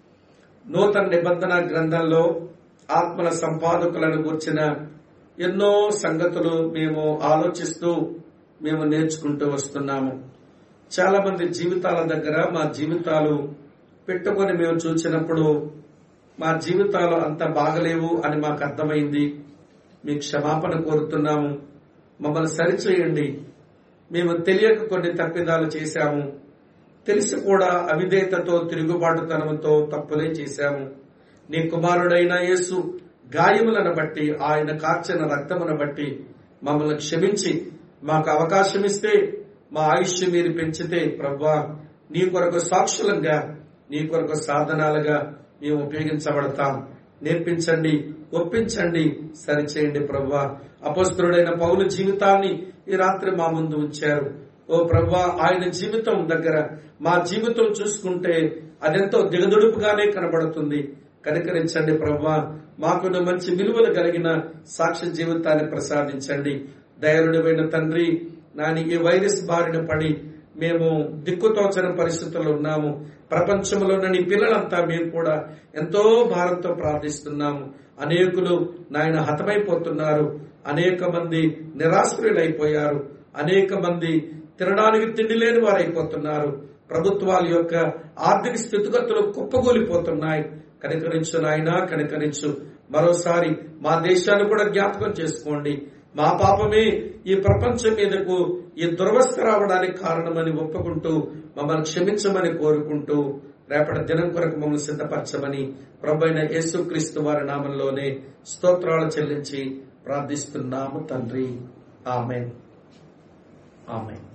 నూతన నిబంధన గ్రంథంలో ఆత్మల సంపాదకులను కూర్చిన ఎన్నో సంగతులు మేము ఆలోచిస్తూ మేము నేర్చుకుంటూ వస్తున్నాము చాలా మంది జీవితాల దగ్గర మా జీవితాలు పెట్టుకొని మేము చూసినప్పుడు మా జీవితాలు అంత బాగలేవు అని మాకు అర్థమైంది మీ క్షమాపణ కోరుతున్నాము మమ్మల్ని సరిచేయండి మేము తెలియక కొన్ని తప్పిదాలు చేశాము తెలిసి కూడా అవిధేయతతో తిరుగుబాటుతనంతో తప్పులే చేశాము నీ కుమారుడైన యేసు గాయములను బట్టి ఆయన కార్చిన రక్తమును బట్టి మమ్మల్ని క్షమించి మాకు అవకాశం ఇస్తే మా ఆయుష్ మీరు పెంచితే ప్రవ్వా నీ కొరకు సాక్షులంగా నీ కొరకు సాధనాలుగా మేము ఉపయోగించబడతాం నేర్పించండి ఒప్పించండి సరిచేయండి ప్రవ్వా అపస్తుడైన పౌలు జీవితాన్ని ఈ రాత్రి మా ముందు ఉంచారు ఓ ప్రవ్వా ఆయన జీవితం దగ్గర మా జీవితం చూసుకుంటే అదెంతో దిగదుడుపుగానే కనబడుతుంది కనికరించండి ప్రవ్వా మాకున్న మంచి విలువలు కలిగిన సాక్షి జీవితాన్ని ప్రసాదించండి దయాళుడైన తండ్రి నాని ఈ వైరస్ బారిన పడి మేము దిక్కుతోచని పరిస్థితుల్లో ఉన్నాము ప్రపంచంలో నీ పిల్లలంతా మేము కూడా ఎంతో భారంతో ప్రార్థిస్తున్నాము అనేకులు నాయన హతమైపోతున్నారు అనేక మంది నిరాశ్రయులైపోయారు అనేక మంది తినడానికి తిండి లేని వారైపోతున్నారు ప్రభుత్వాల యొక్క ఆర్థిక స్థితిగతులు కుప్పగూలిపోతున్నాయి కనికరించు నాయన కనికరించు మరోసారి మా దేశాన్ని కూడా జ్ఞాపకం చేసుకోండి మా పాపమే ఈ ప్రపంచం మీదకు ఈ దురవస్థ రావడానికి కారణమని ఒప్పుకుంటూ మమ్మల్ని క్షమించమని కోరుకుంటూ రేపటి దినం కొరకు మమ్మల్ని సిద్ధపరచమని ప్రభైన యేసుక్రీస్తు వారి నామంలోనే స్తోత్రాలు చెల్లించి ప్రార్థిస్తున్నాము తండ్రి ఆమెన్ ఆమెన్